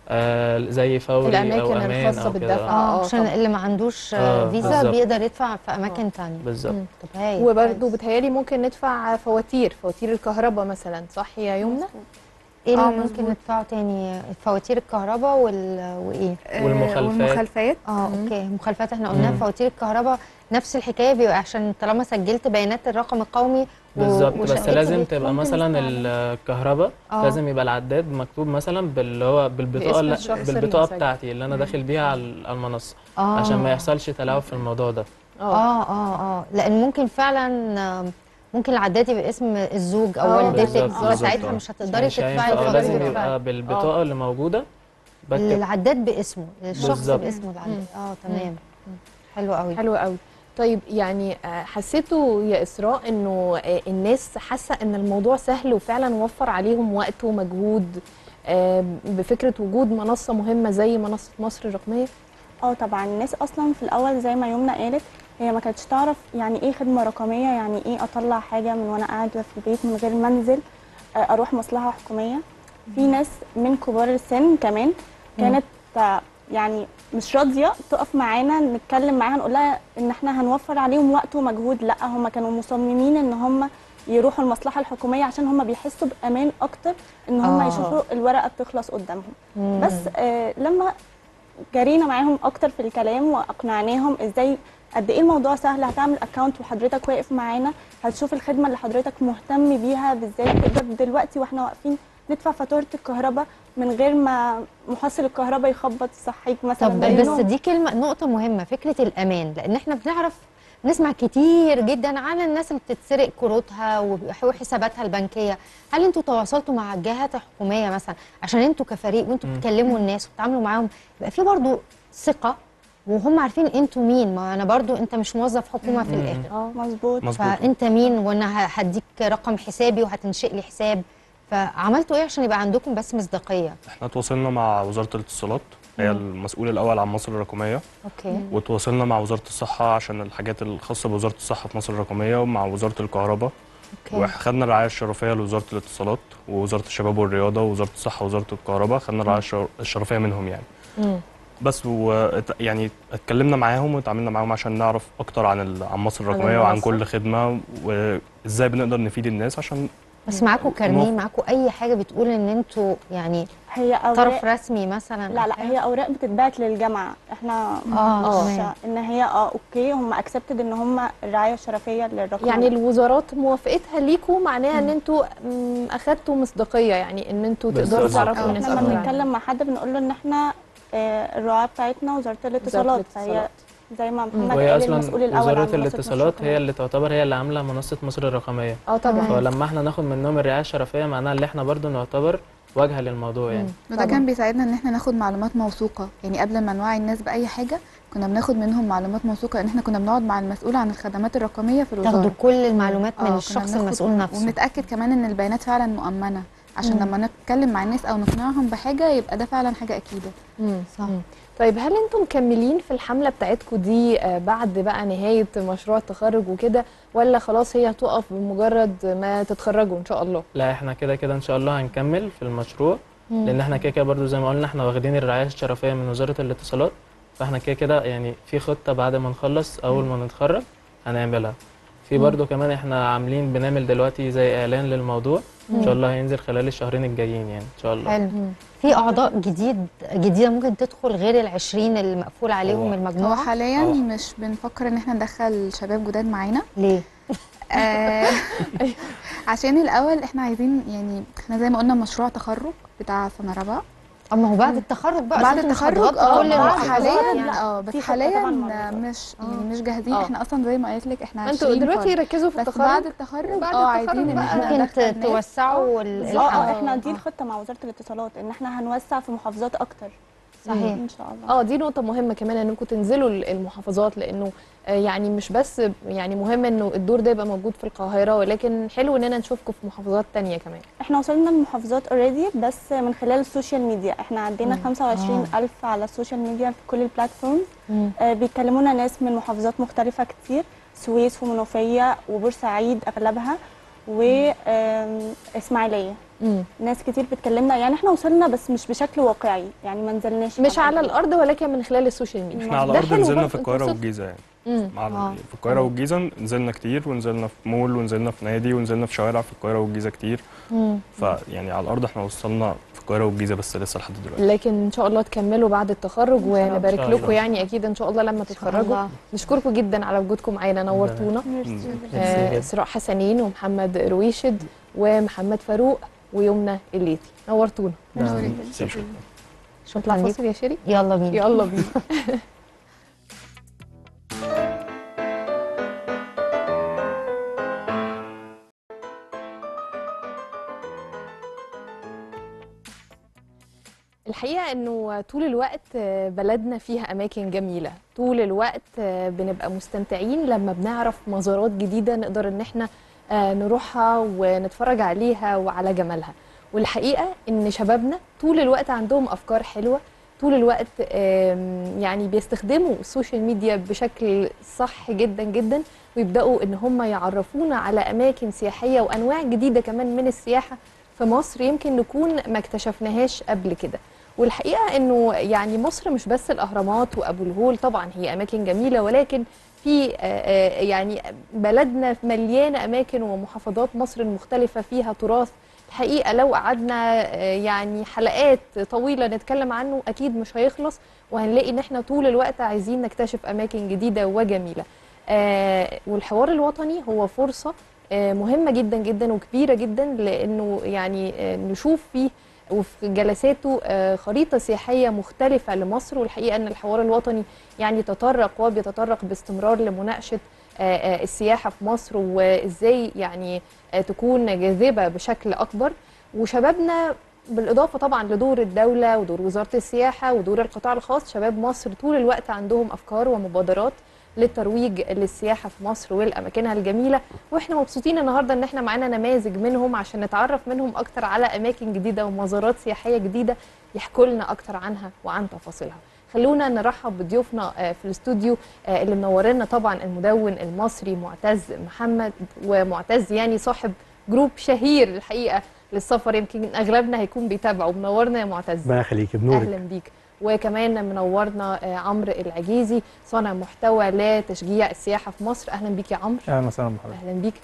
آه زي فوري الأماكن او امان الخاصة او كده بالدفع. اه آه، عشان طبعا. اللي ما عندوش آه، آه، فيزا بالظبط. بيقدر يدفع في اماكن تانية بالظبط مم. طب هايل وبرده كويس. بتهيالي ممكن ندفع فواتير فواتير الكهرباء مثلا صح يا يمنى ايه اللي آه، ممكن مظبوط. ندفعه تاني فواتير الكهرباء وال... وايه آه، والمخالفات. والمخالفات اه مم. اوكي مخالفات احنا قلنا مم. فواتير الكهرباء نفس الحكايه بيبقى عشان طالما سجلت بيانات الرقم القومي و- بالظبط بس وشقتي لازم بيت تبقى ممكن مثلا نستعمل. الكهرباء آه. لازم يبقى العداد مكتوب مثلا باللي هو بالبطاقه باسم اللي الشخص بالبطاقه المسجل. بتاعتي اللي انا داخل بيها على على المنصه آه. عشان ما يحصلش تلاعب في الموضوع ده اه اه اه اه لان ممكن فعلا آم، ممكن العداد يبقى اسم الزوج او آه، والدتك بالظبط، فساعتها بالظبط. مش هتقدري مش هينفع، تدفعي آه، لازم الفاتوره يبقى بالبطاقه اللي موجوده بكتب العداد باسمه الشخص بالظبط. باسمه العداد اه تمام حلو قوي حلو قوي طيب يعني آه، حسيتوا يا اسراء انه آه، الناس حاسه ان الموضوع سهل وفعلا وفر عليهم وقت ومجهود آه، بفكره وجود منصه مهمه زي منصه مصر الرقميه اه طبعا الناس اصلا في الاول زي ما يمنى قالت هي ما كانتش تعرف يعني ايه خدمه رقميه يعني ايه اطلع حاجه من وانا قاعده في البيت من غير ما انزل آه، اروح مصلحه حكوميه في ناس من كبار السن كمان كانت آه، يعني مش راضيه تقف معانا نتكلم معاها نقول لها ان احنا هنوفر عليهم وقت ومجهود لا هم كانوا مصممين ان هم يروحوا المصلحه الحكوميه عشان هم بيحسوا بامان اكتر ان هم آه. يشوفوا الورقه بتخلص قدامهم مم. بس آه لما جرينا معاهم اكتر في الكلام واقنعناهم ازاي قد ايه الموضوع سهل هتعمل اكونت وحضرتك واقف معانا هتشوف الخدمه اللي حضرتك مهتم بيها بالذات تقدر دلوقتي واحنا واقفين ندفع فاتوره الكهرباء من غير ما محصل الكهرباء يخبط يصحيك مثلا طب من بس النوم. دي كلمه نقطه مهمه فكره الامان لان احنا بنعرف نسمع كتير جدا على الناس اللي بتتسرق كروتها وب- وحساباتها البنكيه هل انتوا تواصلتوا مع الجهات الحكوميه مثلا عشان انتوا كفريق وانتوا مم. بتكلموا الناس وبتتعاملوا معاهم يبقى في برضو ثقه وهم عارفين انتوا مين ما انا برضو انت مش موظف حكومه في مم. الاخر اه مظبوط مظبوط فانت مين وانا ه- هديك رقم حسابي وهتنشئ لي حساب فعملتوا ايه عشان يبقى عندكم بس مصداقيه احنا تواصلنا مع وزاره الاتصالات هي المسؤول الاول عن مصر الرقميه اوكي وتواصلنا مع وزاره الصحه عشان الحاجات الخاصه بوزاره الصحه في مصر الرقميه ومع وزاره الكهرباء اوكي وخدنا الرعايه الشرفيه لوزاره الاتصالات ووزاره الشباب والرياضه ووزاره الصحه ووزاره الكهرباء خدنا الرعايه الشر- الشرفيه منهم يعني مم. بس و يعني اتكلمنا معاهم وتعاملنا معاهم عشان نعرف اكتر عن ال- عن مصر عن الرقميه وعن المنصة. كل خدمه وازاي بنقدر نفيد الناس عشان بس معاكم كارنيه موافق. معاكم اي حاجه بتقول ان انتوا يعني هي اوراق طرف رسمي مثلا لا أو لا حاجة؟ هي اوراق بتتبعت للجامعه احنا اه مش تمام ان هي اه اوكي هم اكسبتد ان هم الرعايه الشرفيه للرقم يعني الوزارات موافقتها ليكم معناها ان انتوا مم، اخدتوا مصداقيه يعني ان انتوا تقدروا بالظبط. تعرفوا أو الناس احنا اكتر لما عنها. بنتكلم مع حد بنقول له ان احنا آه، الرعايه بتاعتنا وزاره الاتصالات فهي الاتصالات. زي ما محمد وهي قال اصلا المسؤول الاول عن وزاره منصة الاتصالات مصر هي اللي تعتبر هي اللي عامله منصه مصر الرقميه اه طبعا فلما احنا ناخد منهم الرعايه الشرفيه معناها ان احنا برضو نعتبر واجهه للموضوع يعني وده طبعاً. كان بيساعدنا ان احنا ناخد معلومات موثوقه يعني قبل ما نوعي الناس باي حاجه كنا بناخد منهم معلومات موثوقه ان احنا كنا بنقعد مع المسؤول عن الخدمات الرقميه في تاخدوا الوزاره كل المعلومات آه، من كنا الشخص بناخد- المسؤول نفسه ونتاكد كمان ان البيانات فعلا مؤمنه عشان مم. لما نتكلم مع الناس او نقنعهم بحاجه يبقى ده فعلا حاجه اكيده مم. صح. مم. طيب هل انتم مكملين في الحمله بتاعتكم دي آه، بعد بقى نهايه مشروع التخرج وكده ولا خلاص هي هتقف بمجرد ما تتخرجوا ان شاء الله لا احنا كده كده ان شاء الله هنكمل في المشروع مم. لان احنا كده كده برضو زي ما قلنا احنا واخدين الرعايه الشرفيه من وزاره الاتصالات فاحنا كده كده يعني في خطه بعد ما نخلص اول ما نتخرج هنعملها في برضو كمان احنا عاملين بنعمل دلوقتي زي اعلان للموضوع ان شاء الله هينزل خلال الشهرين الجايين يعني ان شاء الله حلو مم. في اعضاء جديد جديده ممكن تدخل غير العشرين اللي مقفول عليهم هو- هو المجموعه حاليا أو- مش بنفكر ان احنا ندخل شباب جداد معانا ليه آه، عشان الاول احنا عايزين يعني احنا زي ما قلنا مشروع تخرج بتاع سنه رابعه اما هو بعد التخرج بقى بعد أصل انتوا مش التخرج هتغطوا اه كل آه، المحافظات حاليا يعني. اه بس في خطة حاليا طبعاً مع مش آه. يعني مش جاهزين آه. احنا اصلا زي ما قلت لك احنا انتوا 20 دلوقتي فرد. ركزوا في بس التخرج بعد التخرج بعد اه التخرج عايزين ان بقى احنا ممكن ندخل ت- ناس توسعوا ال- اه الحمله اه احنا دي آه. الخطه مع وزاره الاتصالات ان احنا هنوسع في محافظات اكتر صحيح ان شاء الله اه دي نقطة مهمة كمان انكم تنزلوا ال- المحافظات لانه آه، يعني مش بس يعني مهم انه الدور ده يبقى موجود في القاهرة ولكن حلو اننا نشوفكم في محافظات تانية كمان احنا وصلنا لمحافظات اوريدي بس من خلال السوشيال ميديا احنا عندنا مم. 25 الف على السوشيال ميديا في كل البلاتفورمز مم. آه بيكلمونا ناس من محافظات مختلفه كتير سويس ومنوفيه وبورسعيد اغلبها واسماعيليه مم. ناس كتير بتكلمنا يعني احنا وصلنا بس مش بشكل واقعي يعني ما نزلناش مش على الارض ولكن من خلال السوشيال ميديا احنا على ده الارض حلو نزلنا برضه، في القاهره انتوا والجيزه يعني مم. مع آه. في القاهره والجيزه نزلنا كتير ونزلنا في مول ونزلنا في نادي ونزلنا في شوارع في القاهره والجيزه كتير مم. فيعني على الارض احنا وصلنا في القاهره والجيزه بس لسه لحد دلوقتي لكن ان شاء الله تكملوا بعد التخرج ونبارك شاء لكم الله. يعني اكيد ان شاء الله لما تتخرجوا الله. نشكركم جدا على وجودكم معانا نورتونا ميرسي آه، جدا. اسراء حسنين ومحمد رويشد ومحمد فاروق ويمنى الليثي نورتونا نعم. شكرا شكرا نطلع ليك فاصل يا شيري يلا بينا يلا بينا هو طول الوقت آه، بلدنا فيها أماكن جميلة طول الوقت آه، بنبقى مستمتعين لما بنعرف مزارات جديدة نقدر إن احنا آه، نروحها ونتفرج عليها وعلى جمالها والحقيقة إن شبابنا طول الوقت عندهم أفكار حلوة طول الوقت آم، يعني بيستخدموا السوشيال ميديا بشكل صح جدا جدا ويبدأوا إن هم يعرفونا على أماكن سياحية وأنواع جديدة كمان من السياحة في مصر يمكن نكون ما اكتشفناهاش قبل كده والحقيقه انه يعني مصر مش بس الاهرامات وابو الهول طبعا هي اماكن جميله ولكن في آه، آه، يعني بلدنا مليانه اماكن ومحافظات مصر المختلفه فيها تراث الحقيقه لو قعدنا آه، يعني حلقات طويله نتكلم عنه اكيد مش هيخلص وهنلاقي ان احنا طول الوقت عايزين نكتشف اماكن جديده وجميله آه، والحوار الوطني هو فرصه آه، مهمه جدا جدا وكبيره جدا لانه يعني آه، نشوف فيه وفي جلساته آه، خريطه سياحيه مختلفه لمصر والحقيقه ان الحوار الوطني يعني تطرق وبيتطرق باستمرار لمناقشه آه، آه، السياحه في مصر وازاي يعني آه، تكون جاذبه بشكل اكبر وشبابنا بالاضافه طبعا لدور الدوله ودور وزاره السياحه ودور القطاع الخاص شباب مصر طول الوقت عندهم افكار ومبادرات للترويج للسياحه في مصر والاماكنها الجميله واحنا مبسوطين النهارده ان احنا معانا نماذج منهم عشان نتعرف منهم اكتر على اماكن جديده ومزارات سياحيه جديده يحكوا لنا اكتر عنها وعن تفاصيلها خلونا نرحب بضيوفنا آه، في الاستوديو آه، اللي منورنا طبعا المدون المصري معتز محمد ومعتز يعني صاحب جروب شهير الحقيقه للسفر يمكن اغلبنا هيكون بيتابعه منورنا يا معتز ربنا يخليكي بنورك اهلا بيك وكمان منورنا آه، عمرو العجيزي صانع محتوى لتشجيع السياحه في مصر اهلا بيك يا عمرو اهلا وسهلا بحضرتك اهلا بيك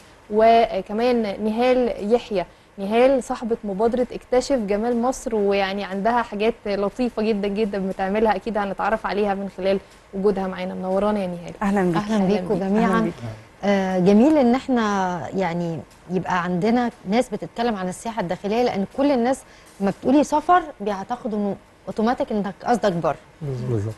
وكمان نهال يحيى نهال صاحبة مبادرة اكتشف جمال مصر ويعني عندها حاجات لطيفة جدا جدا بتعملها أكيد هنتعرف عليها من خلال وجودها معانا منورانا يا نهال اهلا بيك اهلا بيكم بيك. جميعا أهلاً بيك. آه جميل ان احنا يعني يبقى عندنا ناس بتتكلم عن السياحه الداخليه لان كل الناس لما بتقولي سفر بيعتقدوا انه اوتوماتيك انك قصدك بره بالظبط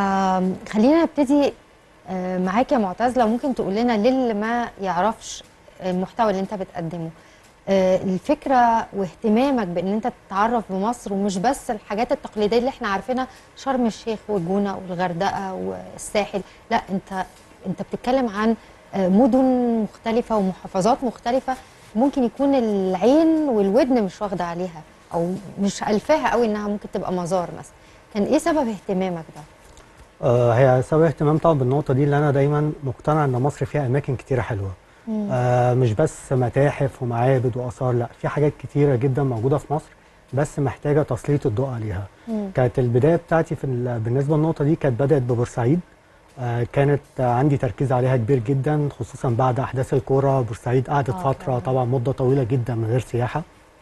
فخلينا نبتدي آه، معاك يا معتز لو ممكن تقول لنا للي ما يعرفش المحتوى اللي انت بتقدمه آه، الفكره واهتمامك بان انت تتعرف بمصر ومش بس الحاجات التقليديه اللي احنا عارفينها شرم الشيخ والجونه والغردقه والساحل لا انت انت بتتكلم عن آه، مدن مختلفه ومحافظات مختلفه ممكن يكون العين والودن مش واخده عليها او مش الفاها قوي انها ممكن تبقى مزار مثلا كان ايه سبب اهتمامك ده آه هي سبب اهتمام طبعا بالنقطه دي اللي انا دايما مقتنع ان مصر فيها اماكن كتيره حلوه آه مش بس متاحف ومعابد واثار لا في حاجات كتيره جدا موجوده في مصر بس محتاجه تسليط الضوء عليها كانت البدايه بتاعتي في ال- بالنسبه للنقطه دي كانت بدات ببورسعيد آه كانت آه عندي تركيز عليها كبير جدا خصوصا بعد احداث الكوره بورسعيد قعدت آه، فتره طبعاً. طبعا مده طويله جدا من غير سياحه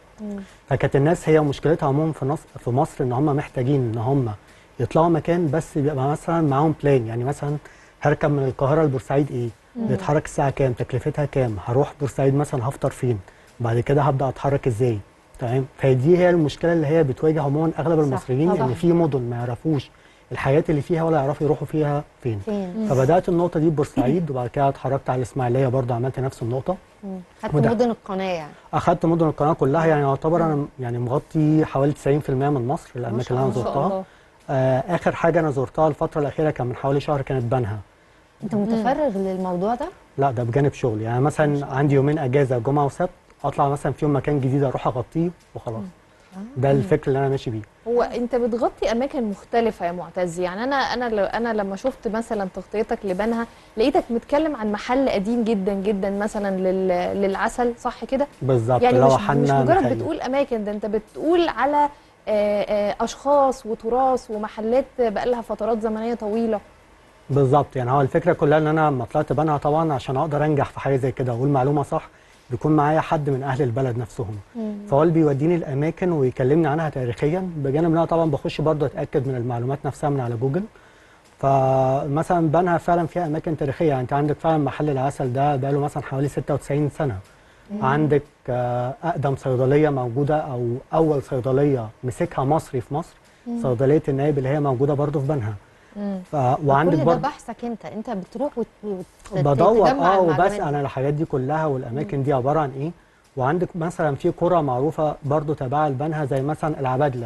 فكانت الناس هي مشكلتها عموما في مصر في مصر ان هم محتاجين ان هم يطلعوا مكان بس بيبقى مثلا معاهم بلان يعني مثلا هركب من القاهره لبورسعيد ايه بيتحرك الساعه كام تكلفتها كام هروح بورسعيد مثلا هفطر فين بعد كده هبدا اتحرك ازاي تمام فدي هي المشكله اللي هي بتواجه عموما اغلب المصريين طبعاً. ان في مدن ما يعرفوش الحاجات اللي فيها ولا يعرفوا يروحوا فيها فين فين فبدات النقطه دي ببورسعيد وبعد كده اتحركت على الاسماعيليه برضه عملت نفس النقطه خدت وده. مدن القناه يعني اخدت مدن القناه كلها يعني يعتبر انا يعني مغطي حوالي 90% من مصر الاماكن اللي انا ما شاء زرتها الله آه اخر حاجه انا زرتها الفتره الاخيره كان من حوالي شهر كانت بنها انت متفرغ للموضوع ده لا ده بجانب شغل يعني مثلا عندي يومين اجازه جمعه وسبت اطلع مثلا فيهم مكان جديد اروح اغطيه وخلاص ده الفكر اللي انا ماشي بيه هو انت بتغطي اماكن مختلفه يا معتز يعني انا انا ل- انا لما شفت مثلا تغطيتك لبنها لقيتك متكلم عن محل قديم جدا جدا مثلا لل- للعسل صح كده بالظبط يعني اللي مش, هو مش حنا مجرد مخيل. بتقول اماكن ده انت بتقول على آه، آه، اشخاص وتراث ومحلات بقالها فترات زمنيه طويله بالظبط يعني هو الفكره كلها ان انا لما طلعت بنها طبعا عشان اقدر انجح في حاجه زي كده واقول معلومه صح بيكون معايا حد من اهل البلد نفسهم فهو اللي بيوديني الاماكن ويكلمني عنها تاريخيا بجانب ان انا طبعا بخش برضه اتاكد من المعلومات نفسها من على جوجل فمثلا بنها فعلا فيها اماكن تاريخيه يعني انت عندك فعلا محل العسل ده بقاله مثلا حوالي 96 سنه عندك آه، اقدم صيدليه موجوده او اول صيدليه مسكها مصري في مصر صيدليه النايب اللي هي موجوده برضه في بنها ف... وعندك كل ده برضه بحثك انت انت بتروح وت... وت... بدور تجمع اه المعلومات وبسال دي. الحاجات دي كلها والاماكن دي عباره عن ايه وعندك مثلا في قرى معروفه برضو تبع البنها زي مثلا العبادله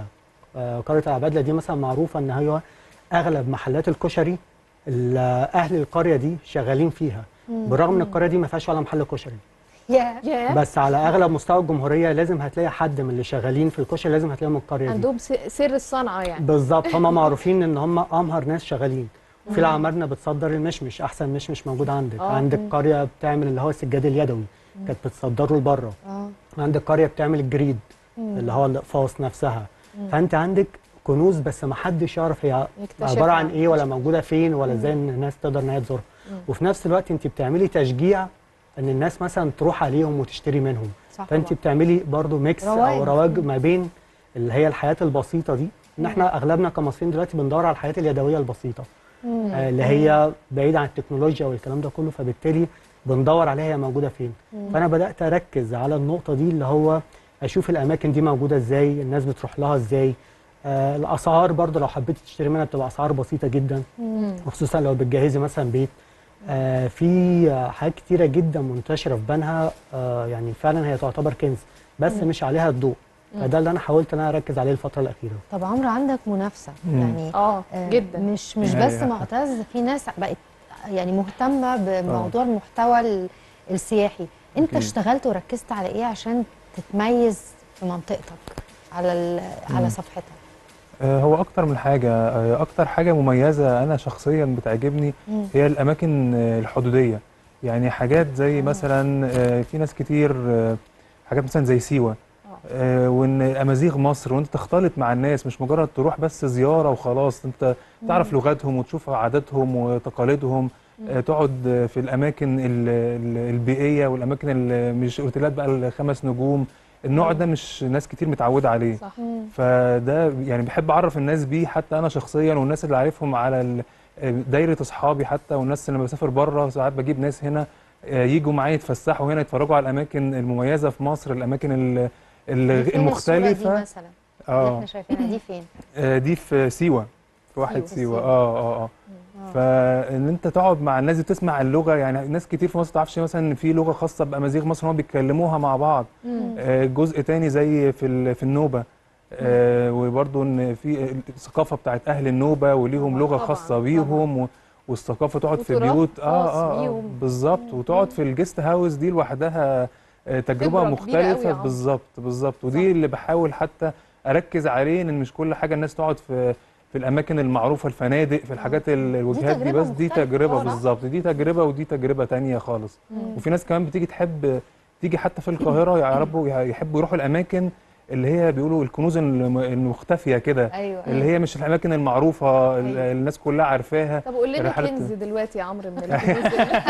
آه، قريه العبادله دي مثلا معروفه ان هي اغلب محلات الكشري ال- اهل القريه دي شغالين فيها بالرغم ان القريه دي ما فيهاش ولا محل كشري يا ياه بس على اغلب مستوى الجمهوريه لازم هتلاقي حد من اللي شغالين في الكشري لازم هتلاقيهم من القريه دي عندهم س- سر الصنعه يعني بالظبط هم معروفين ان هم امهر ناس شغالين وفي العمارنه بتصدر المشمش احسن مشمش موجود عندك آه. عندك قريه بتعمل اللي هو السجاد اليدوي كانت بتصدره لبره اه عندك قريه بتعمل الجريد اللي هو الاقفاص نفسها فانت عندك كنوز بس ما حدش يعرف هي يكتشفها. عباره عن ايه ولا موجوده فين ولا ازاي ان الناس تقدر ان هي تزورها وفي نفس الوقت انت بتعملي تشجيع ان الناس مثلا تروح عليهم وتشتري منهم صح فانت طبعاً. بتعملي برضو ميكس رواج. او رواج ما بين اللي هي الحياه البسيطه دي ان احنا اغلبنا كمصريين دلوقتي بندور على الحياه اليدويه البسيطه آه، اللي هي بعيده عن التكنولوجيا والكلام ده كله فبالتالي بندور عليها هي موجوده فين فانا بدات اركز على النقطه دي اللي هو اشوف الاماكن دي موجوده ازاي الناس بتروح لها ازاي آه الاسعار برضو لو حبيتي تشتري منها بتبقى اسعار بسيطه جدا وخصوصا لو بتجهزي مثلا بيت آه في آه، حاجات كتيره جدا منتشره في بنها آه يعني فعلا هي تعتبر كنز بس مش عليها الضوء فده اللي انا حاولت ان انا اركز عليه الفتره الاخيره طب عمرو عندك منافسه مم. يعني اه آه، جدا مش مش أيوة. بس معتز في ناس بقت يعني مهتمه بموضوع المحتوى ال- السياحي انت أكيد. اشتغلت وركزت على ايه عشان تتميز في منطقتك على ال- على مم. صفحتك آه، هو اكتر من حاجه آه، اكتر حاجه مميزه انا شخصيا بتعجبني مم. هي الاماكن آه، الحدوديه يعني حاجات زي مثلا آه، في ناس كتير آه، حاجات مثلا زي سيوه آه، وان امازيغ مصر وانت تختلط مع الناس مش مجرد تروح بس زياره وخلاص انت تعرف لغتهم وتشوف عاداتهم وتقاليدهم آه، تقعد آه، في الاماكن ال- ال- البيئيه والاماكن اللي مش اوتيلات بقى الخمس نجوم النوع ده مش ناس كتير متعوده عليه صح فده يعني بحب اعرف الناس بيه حتى انا شخصيا والناس اللي عارفهم على ال- دايره اصحابي حتى والناس اللي لما بسافر بره ساعات بجيب ناس هنا آه، يجوا معايا يتفسحوا هنا يتفرجوا على الاماكن المميزه في مصر الاماكن ال- ال- دي فين الصورة دي المختلفه مثلا اللي اه احنا شايفينها دي فين آه، دي في سيوه في واحد سيوة. سيوه سيوة. اه اه اه فان انت تقعد مع الناس دي تسمع اللغه يعني ناس كتير في مصر تعرفش مثلا ان في لغه خاصه بامازيغ مصر هم بيتكلموها مع بعض آه، جزء تاني زي في ال- في النوبه آه، وبرضه ان في الثقافه بتاعت اهل النوبه وليهم طبعاً، لغه طبعاً، خاصه بيهم و- والثقافه تقعد في وتراث بيوت خاص اه اه, آه بيهم. بالظبط وتقعد في الجست هاوس دي لوحدها آه، تجربه خبرة كبيرة أوي يا مختلفه عمرو. بالظبط بالظبط ودي اللي بحاول حتى اركز عليه ان مش كل حاجه الناس تقعد في في الاماكن المعروفه الفنادق في الحاجات ال- الوجهات دي تجربة بس دي مختلفة تجربه طبعاً. بالظبط دي تجربه ودي تجربه تانية خالص وفي ناس كمان بتيجي تحب تيجي حتى في القاهره يعرفوا يحبوا يروحوا الاماكن اللي هي بيقولوا الكنوز الم- المختفيه كده ايوه اللي هي مش الاماكن المعروفه ال- أيوة. الناس كلها عارفاها طب قول لنا رحلة- كنز دلوقتي يا عمرو من الكنوز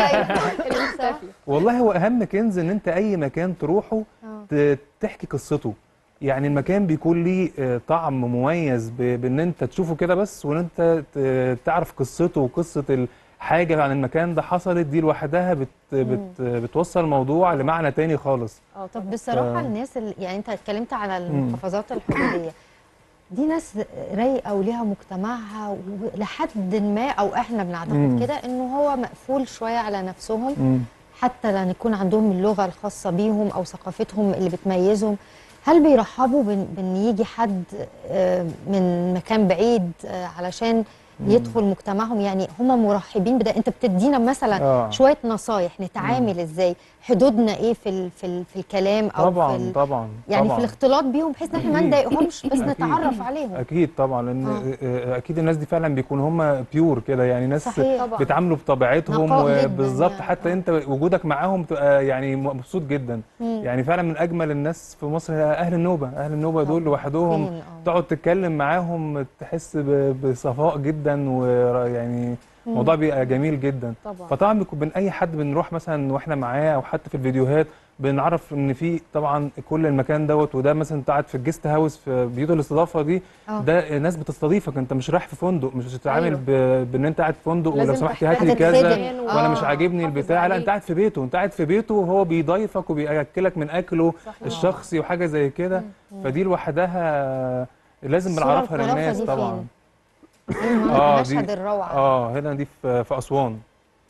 اللي مختفيه والله هو اهم كنز ان انت اي مكان تروحه آه. ت- تحكي قصته يعني المكان بيكون ليه آه، طعم مميز ب- بان انت تشوفه كده بس وان انت ت- تعرف قصته وقصه الحاجه عن المكان ده حصلت دي لوحدها بت بت بتوصل الموضوع لمعنى تاني خالص اه طب بصراحه ف- الناس اللي يعني انت اتكلمت على المحافظات الحدوديه دي ناس رايقه وليها مجتمعها ولحد ما او احنا بنعتقد مم. كده انه هو مقفول شويه على نفسهم مم. حتى لان يكون عندهم اللغه الخاصه بيهم او ثقافتهم اللي بتميزهم هل بيرحبوا بان بإن يجي حد آه، من مكان بعيد آه، علشان يدخل مجتمعهم يعني هم مرحبين بده انت بتدينا مثلا آه. شويه نصايح نتعامل ازاي حدودنا ايه في ال في, ال في الكلام او في طبعا ال طبعا يعني طبعا. في الاختلاط بيهم بحيث ان احنا ما أكيد. نضايقهمش بس أكيد. نتعرف عليهم اكيد طبعا لان آه. آه، اكيد الناس دي فعلا بيكونوا هم بيور كده يعني ناس صحيح طبعا بيتعاملوا بطبيعتهم نقاء جداً وبالظبط يعني. حتى آه. انت وجودك معاهم تبقى يعني مبسوط جدا مم. يعني فعلا من اجمل الناس في مصر هي اهل النوبه اهل النوبه دول طبعاً. لوحدهم فين؟ آه. تقعد تتكلم معاهم تحس ب- بصفاء جدا ويعني الموضوع بيبقى جميل جدا طبعا فطبعا بيكون بين اي حد بنروح مثلا واحنا معاه او حتى في الفيديوهات بنعرف ان في طبعا كل المكان دوت وده مثلا انت قاعد في الجست هاوس في بيوت الاستضافه دي آه. ده ناس بتستضيفك انت مش رايح في فندق مش بتتعامل أيوة. ب- بان انت قاعد في فندق ولو لازم سمحتي تحترم هاتي لي كذا تتخدم. وانا مش آه. عاجبني حافظ البتاع لا عليه. انت قاعد في بيته انت قاعد في بيته وهو بيضيفك وبياكلك من اكله صحيح. الشخصي وحاجه زي كده فدي لوحدها لازم الصورة بنعرفها الخرافة للناس دي طبعا فين؟ آه، المشهد دي- الروعه اه هنا دي في في اسوان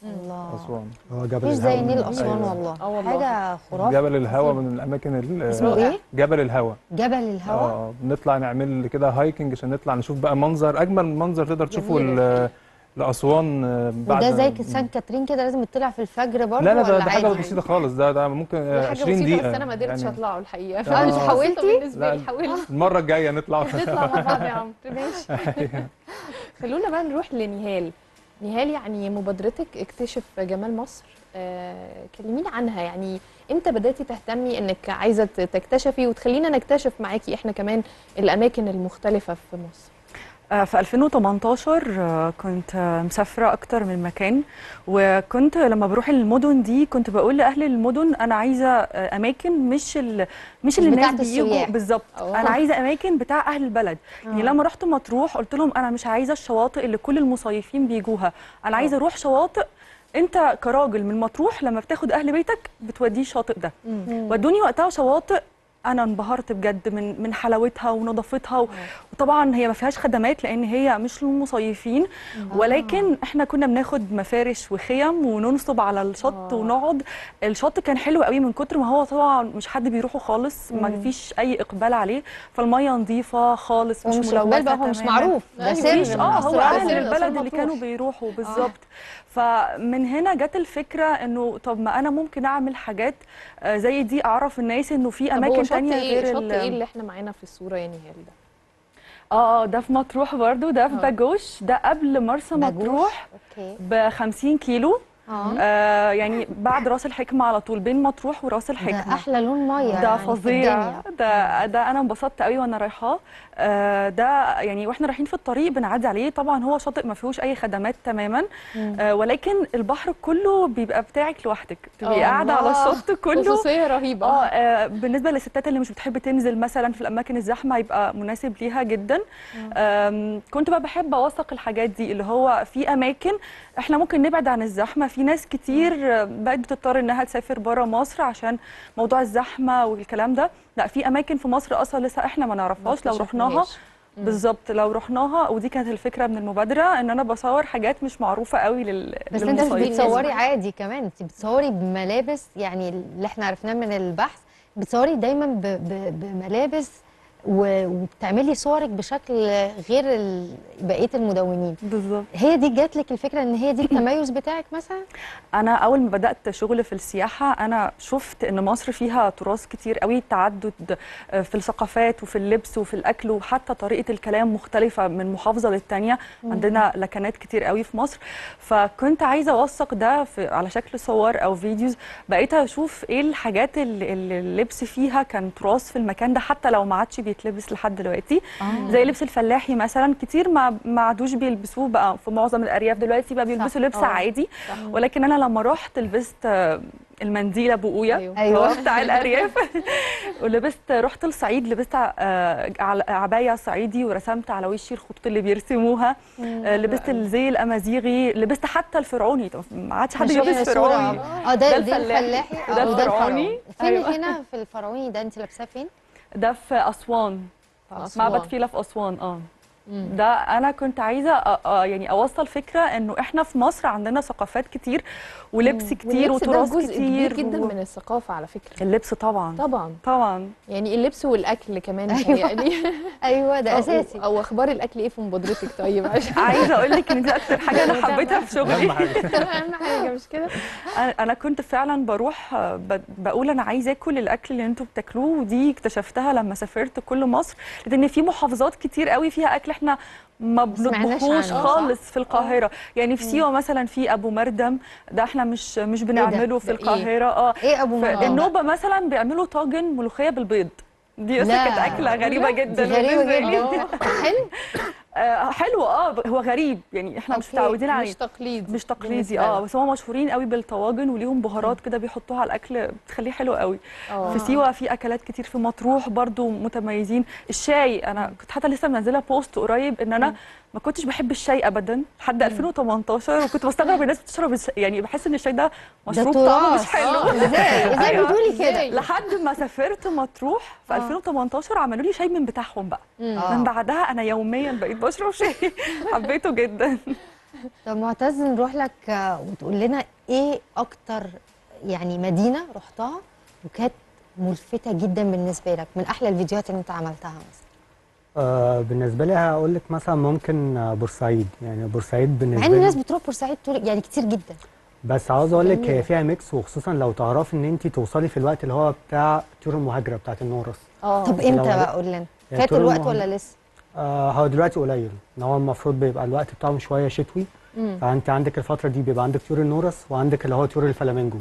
الله اسوان هو جبل مفيش زي الهوا. نيل اسوان أيوة. والله آه والله. حاجه خرافه جبل الهوا من الاماكن ال- اسمه ايه جبل الهوا جبل الهوا اه بنطلع نعمل كده هايكنج عشان نطلع نشوف بقى منظر اجمل منظر تقدر تشوفه جميل. ل- لاسوان آه، بعد وده زي سان كاترين كده لازم يطلع في الفجر برضه لا لا ده, ولا ده حاجه عادي؟ بسيطه خالص ده ده ممكن دي آه، حاجه 20 بسيطه دقيقه بس انا ما قدرتش يعني اطلعه الحقيقه آه. فمش أنت حاولتي؟ بالنسبه لا. لي حاولت المره الجايه نطلع نطلع مع بعض يا عم ماشي خلونا بقى نروح لنهال نهال يعني مبادرتك اكتشف جمال مصر آه، كلميني عنها يعني امتى بداتي تهتمي انك عايزه تكتشفي وتخلينا نكتشف معاكي احنا كمان الاماكن المختلفه في مصر آه، في 2018 آه، كنت آه، مسافرة أكتر من مكان وكنت لما بروح المدن دي كنت بقول لأهل المدن أنا عايزة آه، أماكن مش ال... مش اللي مش الناس بتاعت بيجوا السياح. بالظبط أوه. أنا عايزة أماكن بتاع أهل البلد يعني لما رحت مطروح قلت لهم أنا مش عايزة الشواطئ اللي كل المصيفين بيجوها أنا عايزة أروح شواطئ أنت كراجل من مطروح لما بتاخد أهل بيتك بتوديه الشاطئ ده ودوني وقتها شواطئ انا انبهرت بجد من من حلاوتها ونظافتها و- وطبعا هي ما فيهاش خدمات لان هي مش للمصيفين ولكن احنا كنا بناخد مفارش وخيم وننصب على الشط آه. ونقعد الشط كان حلو قوي من كتر ما هو طبعا مش حد بيروحه خالص ما مم. فيش اي اقبال عليه فالميه نظيفه خالص مش ومش ملوثه اقبال بقى هو مش تماماً. معروف ده أيوة. سر مفيش من اه هو أسرار اهل السر. البلد اللي مطروح. كانوا بيروحوا بالظبط فمن هنا جت الفكره انه طب ما انا ممكن اعمل حاجات آه، زي دي اعرف الناس انه في طب هو اماكن شط تانية ايه غير شط ال- ايه اللي احنا معانا في الصوره يا نهال ده اه ده في مطروح برضو ده في آه. باجوش ده قبل مرسى باجوش؟ مطروح اوكي ب 50 كيلو اه آه يعني بعد راس الحكمه على طول بين مطروح وراس ده الحكمه احلى لون ميه ده يعني في فظيع الدنيا. ده ده انا انبسطت قوي وانا رايحاه آه ده يعني واحنا رايحين في الطريق بنعدي عليه طبعا هو شاطئ ما فيهوش اي خدمات تماما آه ولكن البحر كله بيبقى بتاعك لوحدك تبقي الله. قاعده على الشط كله خصوصيه رهيبه اه آه، بالنسبه للستات اللي مش بتحب تنزل مثلا في الاماكن الزحمه هيبقى مناسب ليها جدا آم، كنت بقى بحب اوثق الحاجات دي اللي هو في اماكن احنا ممكن نبعد عن الزحمه في ناس كتير آه، بقت بتضطر انها تسافر بره مصر عشان موضوع الزحمه والكلام ده لا في اماكن في مصر اصلا لسه احنا ما نعرفهاش لو رحناها اكتشفناهاش. مم. بالظبط لو رحناها ودي كانت الفكره من المبادره ان انا بصور حاجات مش معروفه قوي لل بس انت مش للمصيفين. بتصوري عادي كمان انت بتصوري بملابس يعني اللي احنا عرفناه من البحث بتصوري دايما ب- ب- بملابس و- وبتعملي صورك بشكل غير ال- بقيه المدونين بالظبط هي دي جات لك الفكره ان هي دي التميز بتاعك مثلا انا اول ما بدات شغل في السياحه انا شفت ان مصر فيها تراث كتير قوي تعدد آه، في الثقافات وفي اللبس وفي الاكل وحتى طريقه الكلام مختلفه من محافظه للتانيه عندنا لكنات كتير قوي في مصر فكنت عايزه اوثق ده في على شكل صور او فيديوز بقيت اشوف ايه الحاجات اللي اللي اللبس فيها كان تراث في المكان ده حتى لو ما عادش بيتلبس لحد دلوقتي زي لبس الفلاحي مثلا كتير ما ما عادوش بيلبسوه بقى في معظم الارياف دلوقتي بقى بيلبسوا لبس آه. عادي ولكن انا لما رحت لبست آه، المنديل ابو قويه أيوة. أيوة. هو بتاع الارياف ولبست رحت الصعيد لبست آه، عل- عبايه صعيدي ورسمت على وشي الخطوط اللي بيرسموها آه، لبست الزي الامازيغي لبست حتى الفرعوني طب ما عادش حد شفنا يلبس صورة. فرعوني اه ده ده ده الفلاحي. الفلاحي وده آه، وده الفرعوني. الفرعوني فين أيوة. هنا في الفرعوني ده انت لابساه فين؟ ده في اسوان أسوان. معبد فيلة في اسوان اه مم. ده انا كنت عايزه أ- أ- يعني اوصل فكره انه احنا في مصر عندنا ثقافات كتير ولبس كتير واللبس ده وتراث جزء كبير كتير جدا و- من الثقافه على فكره اللبس طبعا طبعا طبعا يعني اللبس والاكل كمان أيوة. يعني ايوه ده اساسي او اخبار الاكل ايه في مبادرتك طيب عشان عايزه اقول لك ان دي اكتر حاجه انا حبيتها في شغلي اهم حاجه اهم حاجه مش كده انا أنا كنت فعلا بروح آه، ب- بقول انا عايزه اكل الاكل اللي انتوا بتاكلوه ودي اكتشفتها لما سافرت كل مصر لان في محافظات كتير قوي فيها اكل احنا ما سمعناش بنطبخوش عنه. خالص في القاهره يعني في سيوه مثلا في ابو مردم ده احنا مش مش بنعمله في ده إيه؟ القاهره اه ايه ابو مرة النوبه مثلا بيعملوا طاجن ملوخيه بالبيض دي اصلا لا. كانت اكله غريبه جدا دي غريبه بالنسبة لي. جدا حلو آه حلو اه هو غريب يعني احنا مش أوكي. متعودين عليه مش تقليدي مش تقليدي بالنسبة اه لك. بس هم مشهورين قوي بالطواجن وليهم بهارات كده بيحطوها على الاكل بتخليه حلو قوي آه. في سيوه في اكلات كتير في مطروح برضو متميزين الشاي انا كنت حتى لسه منزله بوست قريب ان انا ما كنتش بحب الشاي ابدا لحد 2018 وكنت بستغرب الناس بتشرب الش... يعني بحس ان الشاي ده ده مشروب طعمه مش تراث حلو آه، ازاي ازاي أيوة. بتقولي كده إزاي؟ لحد ما سافرت مطروح في 2018 عملوا لي شاي من بتاعهم بقى آه. من بعدها انا يوميا بقيت بشرب شاي حبيته جدا طب معتز نروح لك آه، وتقول لنا ايه اكتر يعني مدينه رحتها وكانت ملفته جدا بالنسبه لك من احلى الفيديوهات اللي انت عملتها مثلا آه بالنسبه لي هقول لك مثلا ممكن آه، بورسعيد يعني بورسعيد مع بالنسبه ان لي الناس بتروح بورسعيد طول يعني كتير جدا بس عاوز اقول لك جميلة. هي فيها ميكس وخصوصا لو تعرفي ان انت توصلي في الوقت اللي هو بتاع طيور المهاجره بتاعت النورس اه طب لو امتى عرفت- بقى قول لنا يعني فات طول الوقت المهم- ولا لسه آه هو دلوقتي قليل ان هو المفروض بيبقى الوقت بتاعهم شويه شتوي مم. فانت عندك الفتره دي بيبقى عندك طيور النورس وعندك اللي هو طيور الفلامينجو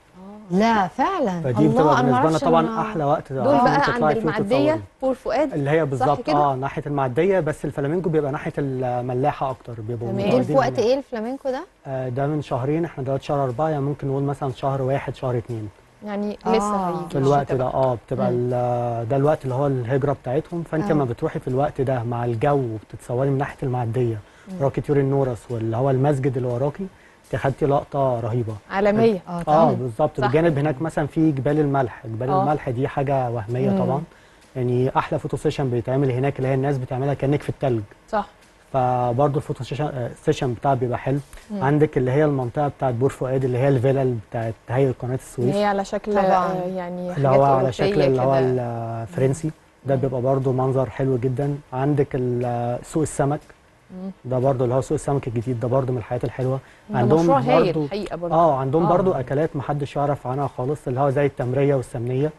لا فعلا فدي الله بتبقى انا بالنسبه لنا معرفش طبعا إن- احلى وقت دول تعرفي بقى إنك عند تطلعي فيه المعديه وتتصوري. بور فؤاد اللي هي بالظبط كده؟ اه ناحيه المعديه بس الفلامينجو بيبقى ناحيه الملاحه اكتر بيبقوا تمام. دول متواجدين في وقت هناك. ايه الفلامينكو ده آه ده من شهرين احنا دلوقتي شهر اربعه يعني ممكن نقول مثلا شهر واحد شهر اتنين يعني آه. لسه هيجي في الوقت الشتاء ده بقى. اه بتبقى مم. ال- ده الوقت اللي هو الهجره بتاعتهم فانت آه. لما بتروحي في الوقت ده مع الجو وبتتصوري من ناحيه المعديه وراكي طيور النورس واللي هو المسجد اللي وراكي انت خدتي لقطه رهيبه عالميه اه اه طبعا بالظبط صح بجانب كده. هناك مثلا في جبال الملح جبال آه. الملح دي حاجه وهميه مم. طبعا يعني احلى فوتو سيشن بيتعمل هناك اللي هي الناس بتعملها كانك في التلج صح فبرضه الفوتو سيشن آه، سيشن بتاعها بيبقى حلو مم. عندك اللي هي المنطقه بتاعت بور فؤاد اللي هي الفيلل بتاعت هيئه قناه اللي السويس هي على شكل طبعاً. آه، يعني اللي حاجات هو على أوروبية شكل اللي هو كده. الفرنسي ده مم. بيبقى برضه منظر حلو جدا عندك ال- سوق السمك مم. ده برضه اللي هو سوق السمك الجديد ده برضه من الحاجات الحلوه ده عندهم مشروع هايل برضو- الحقيقه برضه اه عندهم آه. برضو اكلات محدش يعرف عنها خالص اللي هو زي التمريه والسمنيه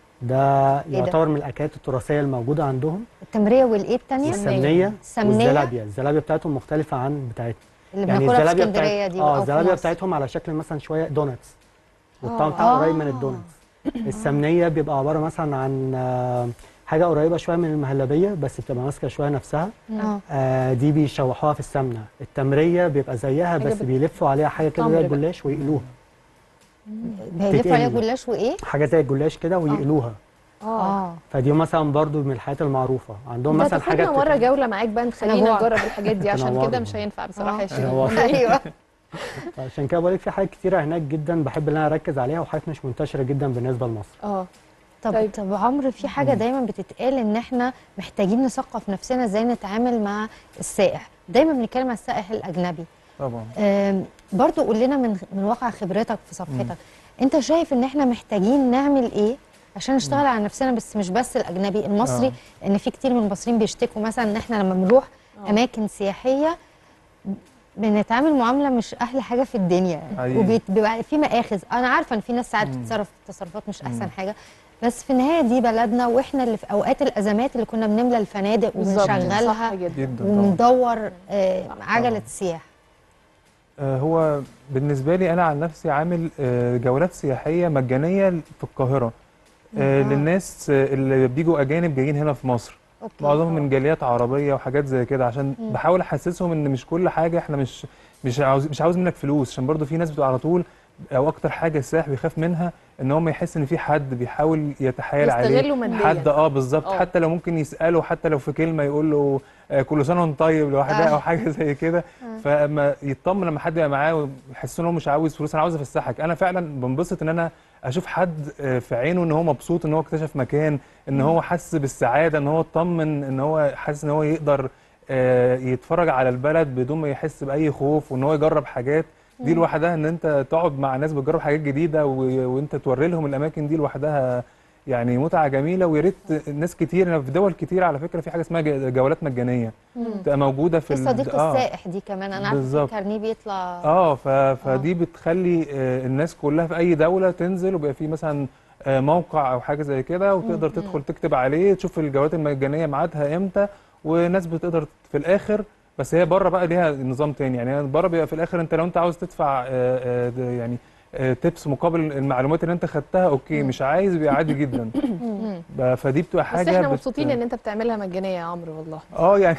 ده ده؟ يعتبر من الاكلات التراثيه الموجوده عندهم التمريه والايه التانيه السمنيه السمنيه والزلابيه الزلابيه بتاعتهم مختلفه عن بتاعتنا اللي بناكلها في الزلابية اسكندريه بتاعت- دي اه أو في الزلابيه مصر. بتاعتهم على شكل مثلا شويه دونتس والطعم آه. بتاعها قريب من آه. الدونتس السمنيه بيبقى عباره مثلا عن آه، حاجه قريبه شويه من المهلبيه بس بتبقى ماسكه شويه نفسها اه آه دي بيشوحوها في السمنه التمريه بيبقى زيها حاجة بس بت- بيلفوا عليها حاجه كده تمر زي بقى. الجلاش ويقلوها بيلفوا عليها تتقلي. جلاش وايه حاجه زي الجلاش كده ويقلوها اه اه فدي مثلا برضو من الحاجات المعروفه عندهم ده مثلا تاخدنا حاجات مره جوله معاك بقى نخلينا جوعت. نجرب الحاجات دي عشان تنوروا. كده مش هينفع بصراحه آه. يا شيرين هو- ايوه عشان كده بقول لك في حاجات كتيره هناك جدا بحب ان انا اركز عليها وحاجات مش منتشره جدا بالنسبه لمصر اه طب طيب. طب عمرو في حاجه دايما بتتقال ان احنا محتاجين نثقف نفسنا ازاي نتعامل مع السائح دايما بنتكلم على السائح الاجنبي طبعا آم، برضو قول لنا من من واقع خبرتك في صفحتك انت شايف ان احنا محتاجين نعمل ايه عشان نشتغل على نفسنا بس مش بس الاجنبي المصري آه. ان في كتير من المصريين بيشتكوا مثلا ان احنا لما بنروح آه. اماكن سياحيه بنتعامل معامله مش احلى حاجه في الدنيا حقيقي. وبيبقى في مآخذ انا عارفه ان في ناس ساعات مم. بتتصرف تصرفات مش احسن مم. حاجه بس في النهايه دي بلدنا واحنا اللي في اوقات الازمات اللي كنا بنملى الفنادق بالظبط وبنشغلها صح جدا جدا طبعا وندور آه عجله طبعاً. السياحه آه، هو بالنسبه لي انا عن نفسي عامل آه، جولات سياحيه مجانيه في القاهره آه، آه. للناس آه، اللي بيجوا اجانب جايين هنا في مصر اوكي معظمهم من جاليات عربيه وحاجات زي كده عشان مم. بحاول احسسهم ان مش كل حاجه احنا مش مش عاوز مش عاوز منك فلوس عشان برضو في ناس بتبقى على طول او اكتر حاجه السائح بيخاف منها ان هو ما يحس ان في حد بيحاول يتحايل عليه يستغلوا ماديا حد اه بالظبط آه. حتى لو ممكن يساله حتى لو في كلمه يقول له آه، كل سنه وانت طيب لوحدها آه. او حاجه زي كده فما يطمن لما حد يبقى معاه ويحس ان هو مش عاوز فلوس انا عاوز افسحك انا فعلا بنبسط ان انا اشوف حد آه، في عينه ان هو مبسوط ان هو اكتشف مكان ان هو حس بالسعاده ان هو اطمن ان هو حاسس ان هو يقدر آه، يتفرج على البلد بدون ما يحس باي خوف وان هو يجرب حاجات دي لوحدها ان انت تقعد مع ناس بتجرب حاجات جديده و- وانت توري لهم الاماكن دي لوحدها يعني متعه جميله ويا ريت ناس كتير في دول كتير على فكره في حاجه اسمها ج- جولات مجانيه تبقى موجوده في في ال- صديق آه. السائح دي كمان انا عارفه بالظبط. في كارنيه بيطلع اه ف... فدي بتخلي آه، الناس كلها في اي دوله تنزل وبيبقى في مثلا آه، موقع او حاجه زي كده وتقدر تدخل تكتب عليه تشوف الجولات المجانيه ميعادها امتى وناس بتقدر في الاخر بس هي بره بقى ليها نظام تاني يعني بره بيبقى في الاخر انت لو انت عاوز تدفع آه، آه، ده يعني تبس مقابل المعلومات اللي انت خدتها اوكي مش عايز بيبقى عادي جدا مم. ب- فدي بتبقى بس حاجه احنا بت- مبسوطين ان انت بتعملها مجانيه يا عمرو والله اه يعني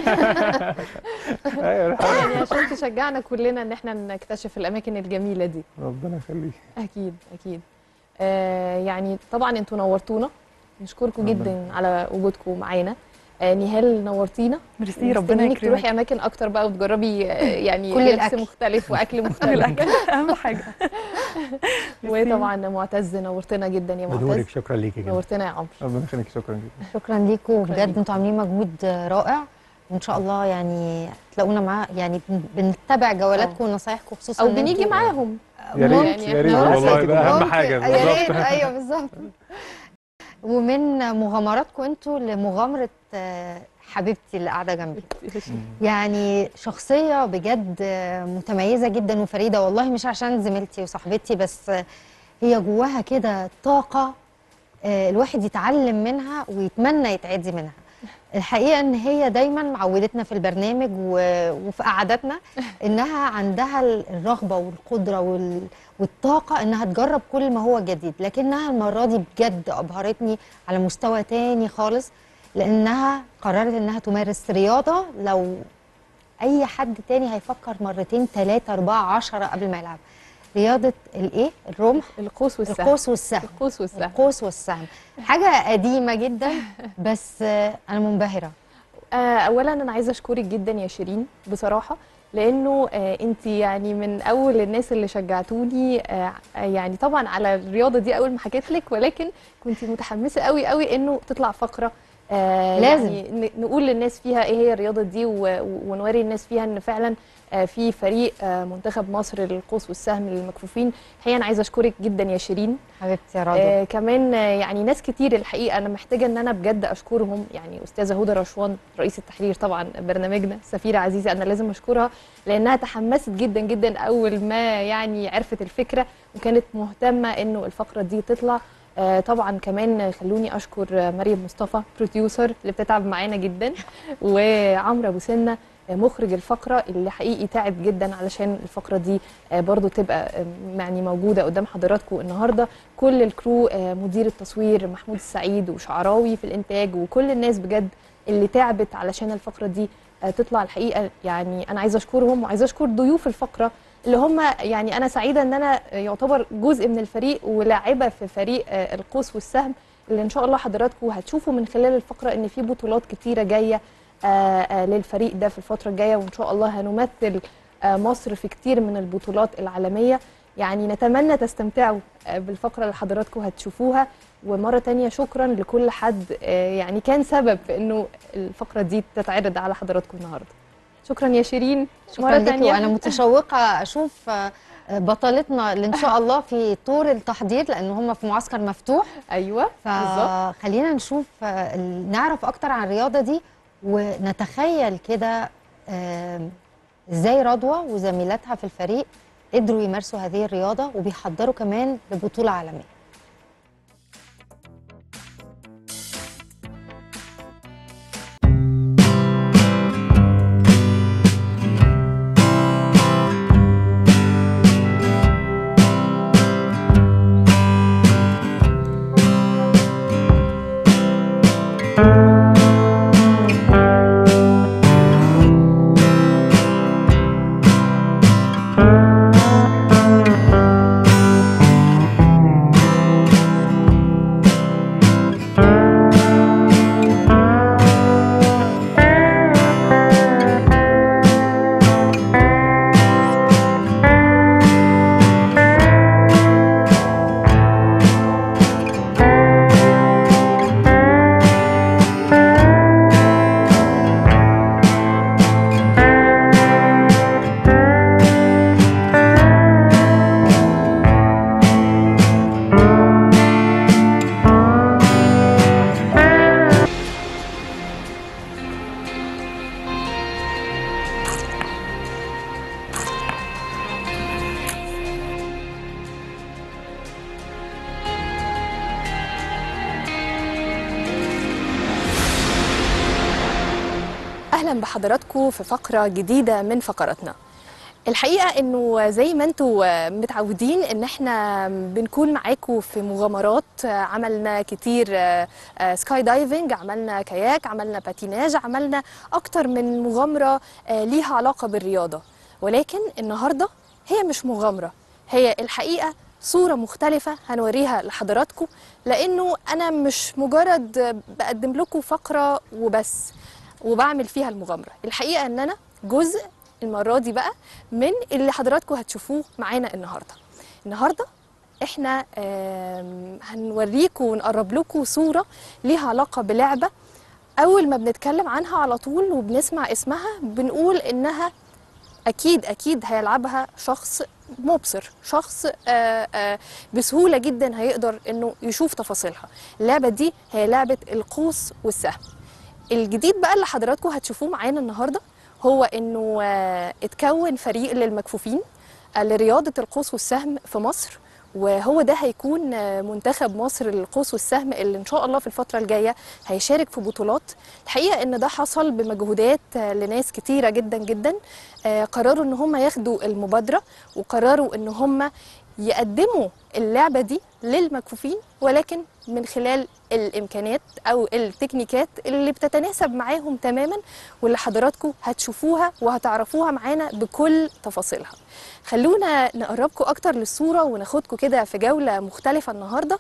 ايوه يعني عشان تشجعنا كلنا ان احنا نكتشف الاماكن الجميله دي ربنا يخليك اكيد اكيد آه يعني طبعا انتوا نورتونا نشكركم ربنا جدا على وجودكم معانا آه نهال نورتينا ميرسي ربنا مستنيينك تروحي يكرمك اماكن اكتر بقى وتجربي آه، يعني كل لبس الأكل. مختلف واكل مختلف الاكل اهم حاجه وطبعا معتز نورتنا جدا يا بدورك معتز شكرا ليكي جدا نورتنا يا عمرو ربنا يخليك شكرا جدا شكرا ليكم شكراً بجد ليكم. انتوا عاملين مجهود رائع وان شاء الله يعني تلاقونا معاه يعني بن- بنتبع جولاتكم ونصايحكم خصوصا او إن بنيجي انتوا- معاهم يا ريت ممكن. يا ريت إحنا والله ممكن. ده اهم ممكن. حاجه يا ريت بالظبط ايوه بالظبط ومن مغامراتكم انتوا لمغامره آه، حبيبتي اللي قاعده جنبي يعني شخصيه بجد آه، متميزه جدا وفريده والله مش عشان زميلتي وصاحبتي بس آه، هي جواها كده طاقه آه، الواحد يتعلم منها ويتمنى يتعدي منها الحقيقه ان هي دايما معودتنا في البرنامج و- وفي قعداتنا انها عندها الرغبه والقدره وال... والطاقه انها تجرب كل ما هو جديد لكنها المره دي بجد ابهرتني على مستوى تاني خالص لانها قررت انها تمارس رياضه لو اي حد تاني هيفكر مرتين ثلاثه اربعه عشرة قبل ما يلعب رياضه الايه الرمح القوس والسهم القوس والسهم القوس والسهم القوس والسهم حاجه قديمه جدا بس آه، انا منبهره آه، اولا انا عايزه اشكرك جدا يا شيرين بصراحه لانه آه انت يعني من اول الناس اللي شجعتوني آه آه، يعني طبعا على الرياضه دي اول ما حكيت لك ولكن كنت متحمسه قوي قوي انه تطلع فقره آه لازم. يعني ن- نقول للناس فيها ايه هي الرياضه دي و- و- ونوري الناس فيها ان فعلا آه في فريق آه منتخب مصر للقوس والسهم للمكفوفين الحقيقه انا عايزه اشكرك جدا يا شيرين حبيبتي يا رضوى آه كمان آه يعني ناس كتير الحقيقه انا محتاجه ان انا بجد اشكرهم يعني استاذه هدى رشوان رئيس التحرير طبعا برنامجنا سفيره عزيزه انا لازم اشكرها لانها تحمست جدا جدا اول ما يعني عرفت الفكره وكانت مهتمه انه الفقره دي تطلع آه طبعا كمان خلوني اشكر آه، مريم مصطفى بروديوسر اللي بتتعب معانا جدا وعمرو ابو سنه آه، مخرج الفقره اللي حقيقي تعب جدا علشان الفقره دي آه، برضو تبقى آه، يعني موجوده قدام حضراتكم النهارده كل الكرو آه، مدير التصوير محمود السعيد وشعراوي في الانتاج وكل الناس بجد اللي تعبت علشان الفقره دي آه، تطلع الحقيقه يعني انا عايزه اشكرهم وعايزه اشكر ضيوف الفقره اللي هم يعني انا سعيده ان انا يعتبر جزء من الفريق ولاعبه في فريق آه، القوس والسهم اللي ان شاء الله حضراتكم هتشوفوا من خلال الفقره ان في بطولات كتيره جايه آه، آه، للفريق ده في الفتره الجايه وان شاء الله هنمثل آه، مصر في كتير من البطولات العالميه يعني نتمنى تستمتعوا آه، بالفقره اللي حضراتكم هتشوفوها ومره تانية شكرا لكل حد آه، يعني كان سبب في انه الفقره دي تتعرض على حضراتكم النهارده شكرا يا شيرين شكرا ليكي وانا متشوقه اشوف آه، بطلتنا اللي ان شاء الله في طور التحضير لان هم في معسكر مفتوح ايوه بالظبط فخلينا نشوف آه، ال- نعرف اكتر عن الرياضه دي ونتخيل كده آم، ازاي رضوى وزميلاتها في الفريق قدروا يمارسوا هذه الرياضه وبيحضروا كمان لبطوله عالميه اهلا بحضراتكم في فقره جديده من فقراتنا الحقيقه انه زي ما انتم متعودين ان احنا بنكون معاكم في مغامرات عملنا كتير سكاي دايفنج عملنا كاياك عملنا باتيناج عملنا اكتر من مغامره ليها علاقه بالرياضه ولكن النهارده هي مش مغامره هي الحقيقه صوره مختلفه هنوريها لحضراتكم لانه انا مش مجرد بقدم لكم فقره وبس وبعمل فيها المغامره الحقيقه ان انا جزء المره دي بقى من اللي حضراتكم هتشوفوه معانا النهارده النهارده احنا آم، هنوريكم ونقرب لكم صوره ليها علاقه بلعبه اول ما بنتكلم عنها على طول وبنسمع اسمها بنقول انها اكيد اكيد هيلعبها شخص مبصر شخص آه، آه، بسهوله جدا هيقدر انه يشوف تفاصيلها اللعبه دي هي لعبه القوس والسهم الجديد بقى اللي حضراتكم هتشوفوه معانا النهارده هو انه آه، اتكون فريق للمكفوفين آه، لرياضه القوس والسهم في مصر وهو ده هيكون آه، منتخب مصر للقوس والسهم اللي ان شاء الله في الفتره الجايه هيشارك في بطولات الحقيقه ان ده حصل بمجهودات آه، لناس كتيره جدا جدا آه، قرروا ان هم ياخدوا المبادره وقرروا ان هم يقدموا اللعبه دي للمكفوفين ولكن من خلال الامكانيات او التكنيكات اللي بتتناسب معاهم تماما واللي حضراتكم هتشوفوها وهتعرفوها معانا بكل تفاصيلها خلونا نقربكم اكتر للصوره وناخدكم كده في جوله مختلفه النهارده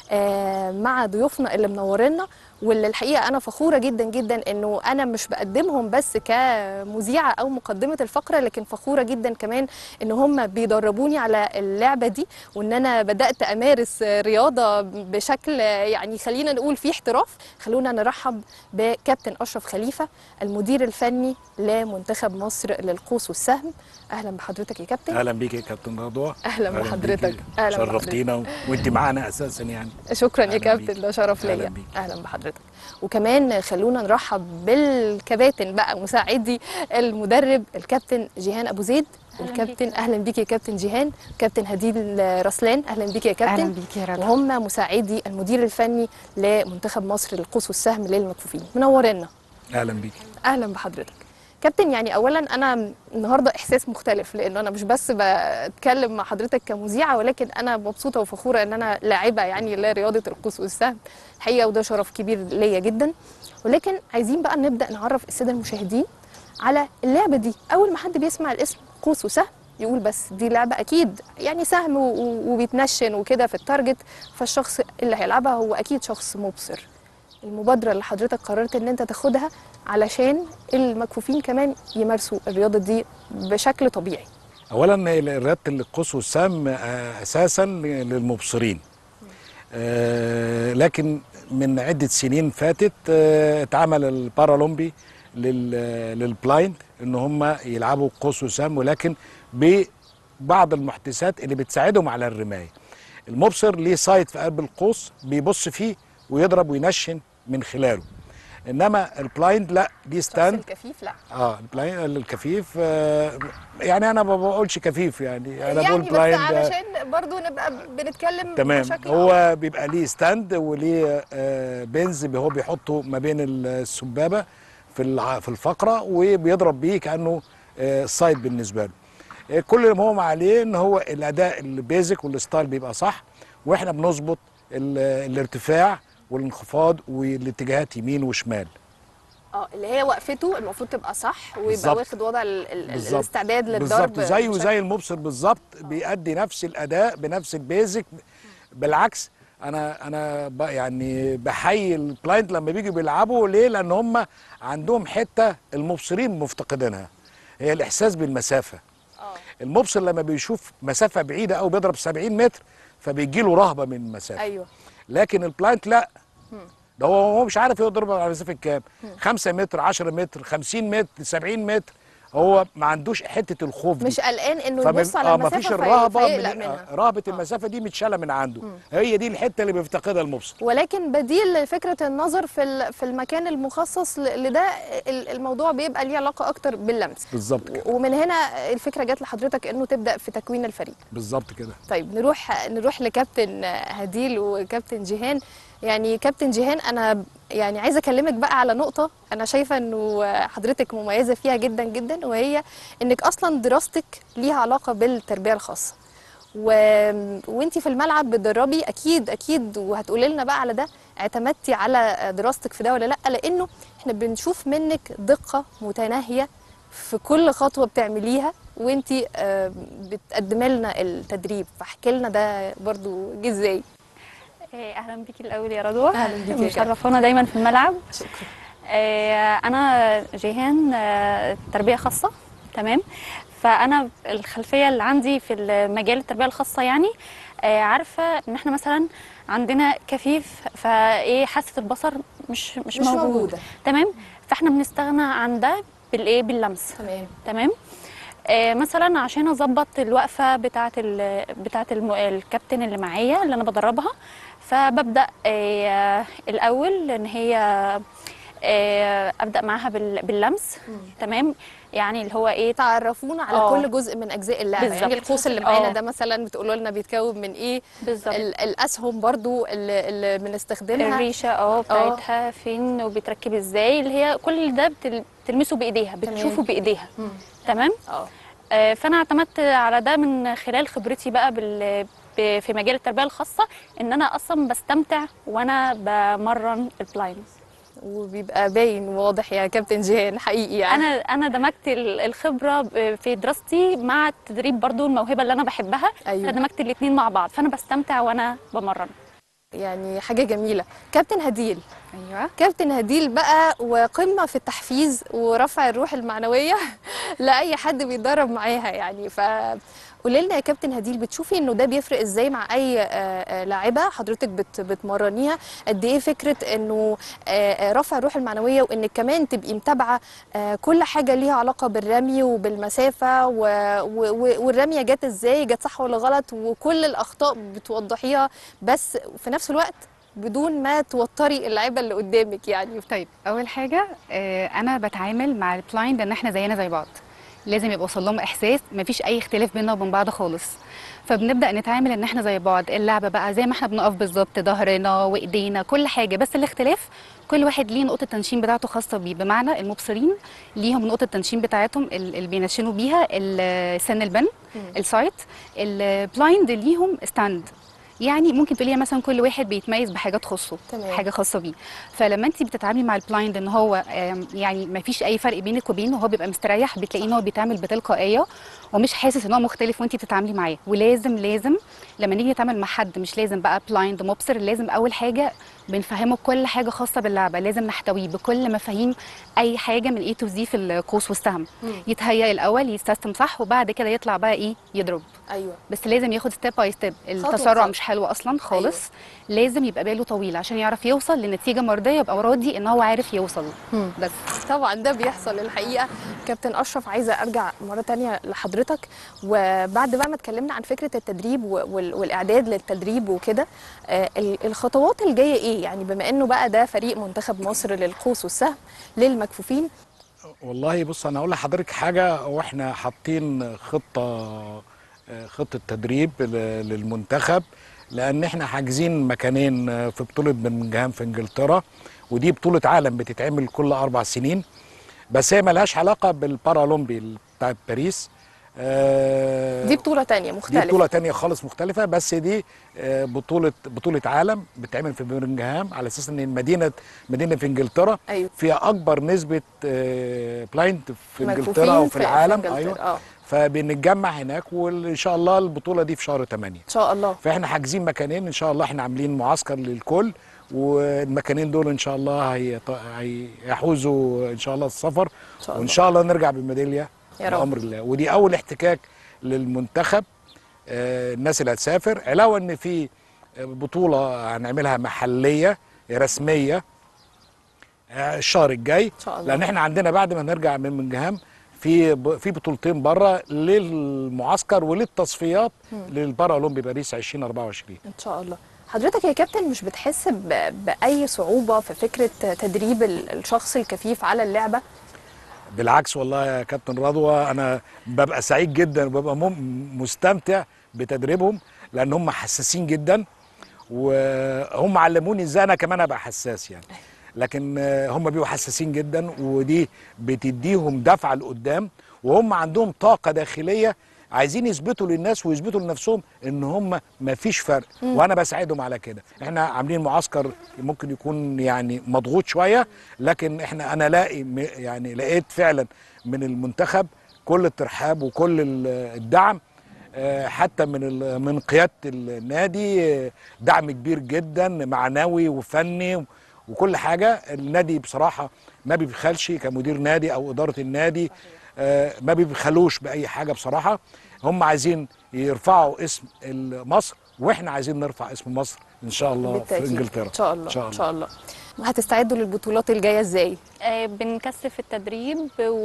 آه، مع ضيوفنا اللي منورينا واللي الحقيقه انا فخوره جدا جدا انه انا مش بقدمهم بس كمذيعه او مقدمه الفقره لكن فخوره جدا كمان ان هم بيدربوني على اللعبه دي وان انا بدات امارس رياضه بشكل يعني خلينا نقول فيه احتراف خلونا نرحب بكابتن اشرف خليفه المدير الفني لمنتخب مصر للقوس والسهم اهلا بحضرتك يا كابتن اهلا بيك يا كابتن رضوى اهلا بحضرتك بيكي. اهلا بحضرتك. شرفتينا وانت معانا اساسا يعني شكرا يا أهلاً كابتن بيك. ده شرف أهلاً ليا بيك. اهلا بحضرتك وكمان خلونا نرحب بالكباتن بقى مساعدي المدرب الكابتن جيهان ابو زيد والكابتن اهلا بيك يا كابتن جيهان كابتن هديل رسلان اهلا بيك يا كابتن اهلا بيك يا رضا وهم مساعدي المدير الفني لمنتخب مصر للقوس والسهم للمكفوفين منورنا اهلا بيك اهلا بحضرتك كابتن يعني اولا انا النهارده احساس مختلف لان انا مش بس بتكلم مع حضرتك كمذيعه ولكن انا مبسوطه وفخوره ان انا لاعبه يعني لرياضه القوس والسهم الحقيقه وده شرف كبير ليا جدا ولكن عايزين بقى نبدا نعرف الساده المشاهدين على اللعبه دي اول ما حد بيسمع الاسم قوس وسهم يقول بس دي لعبه اكيد يعني سهم و- و- وبيتنشن وكده في التارجت فالشخص اللي هيلعبها هو اكيد شخص مبصر المبادره اللي حضرتك قررت ان انت تاخدها علشان المكفوفين كمان يمارسوا الرياضه دي بشكل طبيعي اولا رياضه القوس والسهم آه، اساسا للمبصرين آه، لكن من عده سنين فاتت آه، اتعمل البارالمبي لل- للبلايند ان هم يلعبوا قوس وسهم ولكن ببعض المحدثات اللي بتساعدهم على الرمايه المبصر ليه سايت في قلب القوس بيبص فيه ويضرب وينشن من خلاله انما البلايند لا ليه الشخص ستاند الكفيف لا اه البلاين الكفيف آه يعني انا ما بقولش كفيف يعني انا بقول يعني بس بلايند آه، علشان برضو نبقى بنتكلم تمام بشكل هو بيبقى ليه ستاند وليه آه بنز هو بيحطه ما بين السبابه في الع- في الفقره وبيضرب بيه كانه آه سايد بالنسبه له آه كل اللي هو عليه ان هو الاداء البيزك والستايل بيبقى صح واحنا بنظبط ال- الارتفاع والانخفاض والاتجاهات يمين وشمال اه اللي هي وقفته المفروض تبقى صح ويبقى بالظبط. واخد وضع ال ال بالظبط. الاستعداد للضرب بالظبط زيه بشكل- زي المبصر بالظبط بيأدي نفس الاداء بنفس البيزك بالعكس انا انا ب- يعني بحيي الكلاينت لما بيجوا بيلعبوا ليه لان هم عندهم حته المبصرين مفتقدينها هي الاحساس بالمسافه المبصر لما بيشوف مسافه بعيده او بيضرب 70 متر فبيجي له رهبه من المسافه ايوه لكن البلاينت لا ده هو هو مش عارف يضرب على مسافه كام 5 متر 10 متر 50 متر 70 متر هو ما عندوش حته الخوف دي مش قلقان انه فمن- يبص على آه المسافه مفيش في- الرهبه فيقلق من منها آه رهبه المسافه دي متشاله من عنده هي دي الحته اللي بيفتقدها المبصر ولكن بديل لفكره النظر في ال- في المكان المخصص ل- لده ال- الموضوع بيبقى ليه علاقه اكتر باللمس بالظبط كده ومن هنا الفكره جت لحضرتك انه تبدا في تكوين الفريق بالظبط كده طيب نروح نروح لكابتن هديل وكابتن جيهان يعني كابتن جيهان انا يعني عايزه اكلمك بقى على نقطه انا شايفه انه حضرتك مميزه فيها جدا جدا وهي انك اصلا دراستك ليها علاقه بالتربيه الخاصه و... وانتي في الملعب بتدربي اكيد اكيد وهتقولي لنا بقى على ده اعتمدتي على دراستك في ده ولا لا لانه احنا بنشوف منك دقه متناهيه في كل خطوه بتعمليها وانتي آه، بتقدمي لنا التدريب فاحكي لنا ده برضو جه ازاي إيه، اهلا بيكي الاول يا رضوى أهلاً بيكي يا مشرفانا دايما في الملعب شكرا إيه، انا جيهان آه، تربيه خاصه تمام فانا الخلفيه اللي عندي في المجال التربيه الخاصه يعني آه، عارفه ان احنا مثلا عندنا كفيف فايه حاسه البصر مش مش, مش موجود موجودة. تمام فاحنا بنستغنى عن ده بالايه باللمس تمام تمام آه مثلا عشان اظبط الوقفه بتاعه ال بتاعه الم... الكابتن اللي معايا اللي انا بدربها فببدا آه الاول ان هي آه ابدا معاها بال... باللمس تمام يعني اللي هو ايه تعرفونا على آه. كل جزء من اجزاء اللعبه بالظبط. يعني القوس اللي معانا آه. ده مثلا بتقولوا لنا بيتكون من ايه بالظبط ال- الاسهم برضو اللي, اللي بنستخدمها الريشه اه بتاعتها فين وبيتركب ازاي اللي هي كل ده بتل... بتلمسه بايديها بتشوفه بايديها تمام اه آه، فانا اعتمدت على ده من خلال خبرتي بقى بال ب- في مجال التربيه الخاصه ان انا اصلا بستمتع وانا بمرن البلايند وبيبقى باين واضح يا كابتن جيهان حقيقي يعني انا انا دمجت ال- الخبره ب- في دراستي مع التدريب برضو الموهبه اللي انا بحبها أيوة. فدمجت الاثنين مع بعض فانا بستمتع وانا بمرن يعني حاجه جميله كابتن هديل ايوه كابتن هديل بقى وقمه في التحفيز ورفع الروح المعنويه لاي حد بيتدرب معاها يعني ف قولي لنا يا كابتن هديل بتشوفي انه ده بيفرق ازاي مع اي آه، آه، لاعبه حضرتك بت بتمرنيها قد ايه فكره انه آه، آه، رفع الروح المعنويه وانك كمان تبقي متابعه آه، كل حاجه ليها علاقه بالرمي وبالمسافه و... و... و- والرميه جت ازاي جت صح ولا غلط وكل الاخطاء بتوضحيها بس في نفس الوقت بدون ما توتري اللعيبه اللي قدامك يعني طيب اول حاجه آه، انا بتعامل مع البلايند ان احنا زينا زي بعض لازم يبقى وصل لهم احساس مفيش اي اختلاف بيننا وبين بعض خالص فبنبدا نتعامل ان احنا زي بعض اللعبه بقى زي ما احنا بنقف بالظبط ظهرنا وايدينا كل حاجه بس الاختلاف كل واحد ليه نقطه تنشين بتاعته خاصه بيه بمعنى المبصرين ليهم نقطه تنشين بتاعتهم ال- اللي بينشنوا بيها ال- سن البن السايت البلايند ليهم ستاند يعني ممكن تقولي مثلا كل واحد بيتميز بحاجه تخصه تمام. حاجه خاصه بيه فلما انت بتتعاملي مع البلايند ان هو آم، يعني ما فيش اي فرق بينك وبينه وهو بيبقى مستريح بتلاقيه ان هو بيتعامل بتلقائيه ومش حاسس ان هو مختلف وانت بتتعاملي معاه ولازم لازم لما نيجي نتعامل مع حد مش لازم بقى بلايند مبصر لازم اول حاجه بنفهمه كل حاجه خاصه باللعبه لازم نحتويه بكل مفاهيم اي حاجه من اي تو زي في القوس والسهم يتهيأ الاول يستسلم صح وبعد كده يطلع بقى ايه يضرب ايوه بس لازم ياخد ستيب باي ستيب خطوة التسرع بخطوة. مش حلو اصلا خالص أيوة. لازم يبقى باله طويل عشان يعرف يوصل لنتيجه مرضيه يبقى راضي ان هو عارف يوصل بس طبعا ده بيحصل الحقيقه كابتن اشرف عايزه ارجع مره تانية لحضرتك وبعد بقى ما اتكلمنا عن فكره التدريب و- وال- والاعداد للتدريب وكده آه، ال- الخطوات الجايه ايه يعني بما انه بقى ده فريق منتخب مصر للقوس والسهم للمكفوفين والله بص انا اقول لحضرتك حاجه واحنا حاطين خطه خطه تدريب ل- للمنتخب لان احنا حاجزين مكانين في بطوله برمنجهام في انجلترا ودي بطوله عالم بتتعمل كل اربع سنين بس هي ملهاش علاقه بالبارالمبي بتاع باريس آه، دي بطوله تانية دي مختلفه بطولة تانية خالص مختلفة بس دي آه، بطولة بطولة عالم بتتعمل في برمنجهام على اساس ان المدينة مدينة في انجلترا أيوة. فيها اكبر نسبة آه، بلايند في مكفوفين انجلترا وفي في- في العالم إنجلترا، ايوه آه. فبنتجمع هناك وان شاء الله البطولة دي في شهر 8 ان شاء الله فاحنا حاجزين مكانين ان شاء الله احنا عاملين معسكر للكل والمكانين دول ان شاء الله هيط- هي- هيحوزوا ان شاء الله السفر شاء وان الله. شاء الله نرجع بالميداليه يا رب. بامر الله ودي اول احتكاك للمنتخب آه، الناس اللي هتسافر علاوه ان في بطوله هنعملها محليه رسميه آه، الشهر الجاي ان شاء الله لان احنا عندنا بعد ما نرجع من منجهام في ب- في بطولتين بره للمعسكر وللتصفيات للبارالمبي باريس 2024 ان شاء الله حضرتك يا كابتن مش بتحس ب- باي صعوبه في فكره تدريب ال- الشخص الكفيف على اللعبه بالعكس والله يا كابتن رضوى انا ببقى سعيد جدا وببقى مم- مستمتع بتدريبهم لان هم حساسين جدا وهم علموني ازاي انا كمان ابقى حساس يعني لكن آه، هم بيبقوا حساسين جدا ودي بتديهم دفعه لقدام وهم عندهم طاقه داخليه عايزين يثبتوا للناس ويثبتوا لنفسهم ان هم ما فيش فرق مم. وانا بساعدهم على كده احنا عاملين معسكر ممكن يكون يعني مضغوط شويه لكن احنا انا لاقي م- يعني لقيت فعلا من المنتخب كل الترحاب وكل ال- الدعم آه، حتى من ال- من قياده النادي آه، دعم كبير جدا معنوي وفني وكل حاجه النادي بصراحه ما بيبخلش كمدير نادي او اداره النادي آه، ما بيبخلوش باي حاجه بصراحه هم عايزين يرفعوا اسم مصر واحنا عايزين نرفع اسم مصر ان شاء الله في بالتأكيد. انجلترا ان شاء الله ان شاء الله, ان شاء الله وهتستعدوا للبطولات الجايه ازاي آه، بنكثف التدريب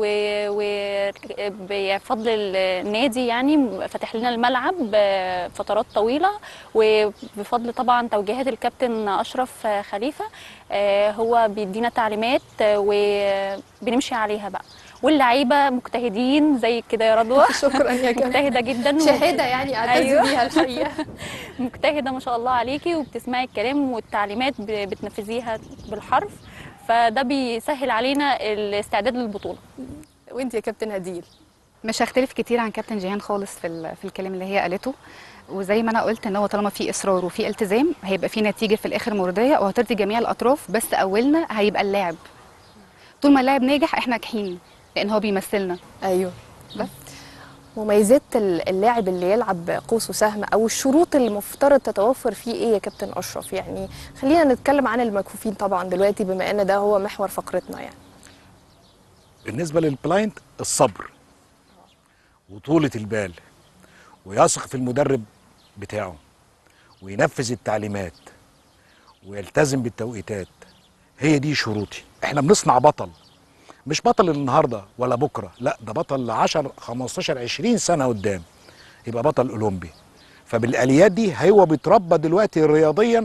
وبفضل النادي يعني فاتح لنا الملعب آه، فترات طويله وبفضل طبعا توجيهات الكابتن اشرف آه، خليفه آه، هو بيدينا تعليمات آه، وبنمشي عليها بقى واللعيبه مجتهدين زي كده يا رضوى شكرا يا كابتن. مجتهده جدا شهاده يعني اعتز بيها الحقيقه مجتهده ما شاء الله عليكي وبتسمعي الكلام والتعليمات ب- بتنفذيها بالحرف فده بيسهل علينا الاستعداد للبطوله وانت يا كابتن هديل مش هختلف كتير عن كابتن جيهان خالص في ال- في الكلام اللي هي قالته وزي ما انا قلت ان هو طالما في اصرار وفي التزام هيبقى في نتيجه في الاخر مرضيه وهترضي جميع الاطراف بس اولنا هيبقى اللاعب طول ما اللاعب ناجح احنا ناجحين لان هو بيمثلنا ايوه بس مميزات ال- اللاعب اللي يلعب قوس وسهم او الشروط اللي المفترض تتوفر فيه ايه يا كابتن اشرف يعني خلينا نتكلم عن المكفوفين طبعا دلوقتي بما ان ده هو محور فقرتنا يعني بالنسبه للبلايند الصبر وطولة البال ويثق في المدرب بتاعه وينفذ التعليمات ويلتزم بالتوقيتات هي دي شروطي احنا بنصنع بطل مش بطل النهارده ولا بكره لا ده بطل ل 10 15 20 سنه قدام يبقى بطل اولمبي فبالاليات دي هو بيتربى دلوقتي رياضيا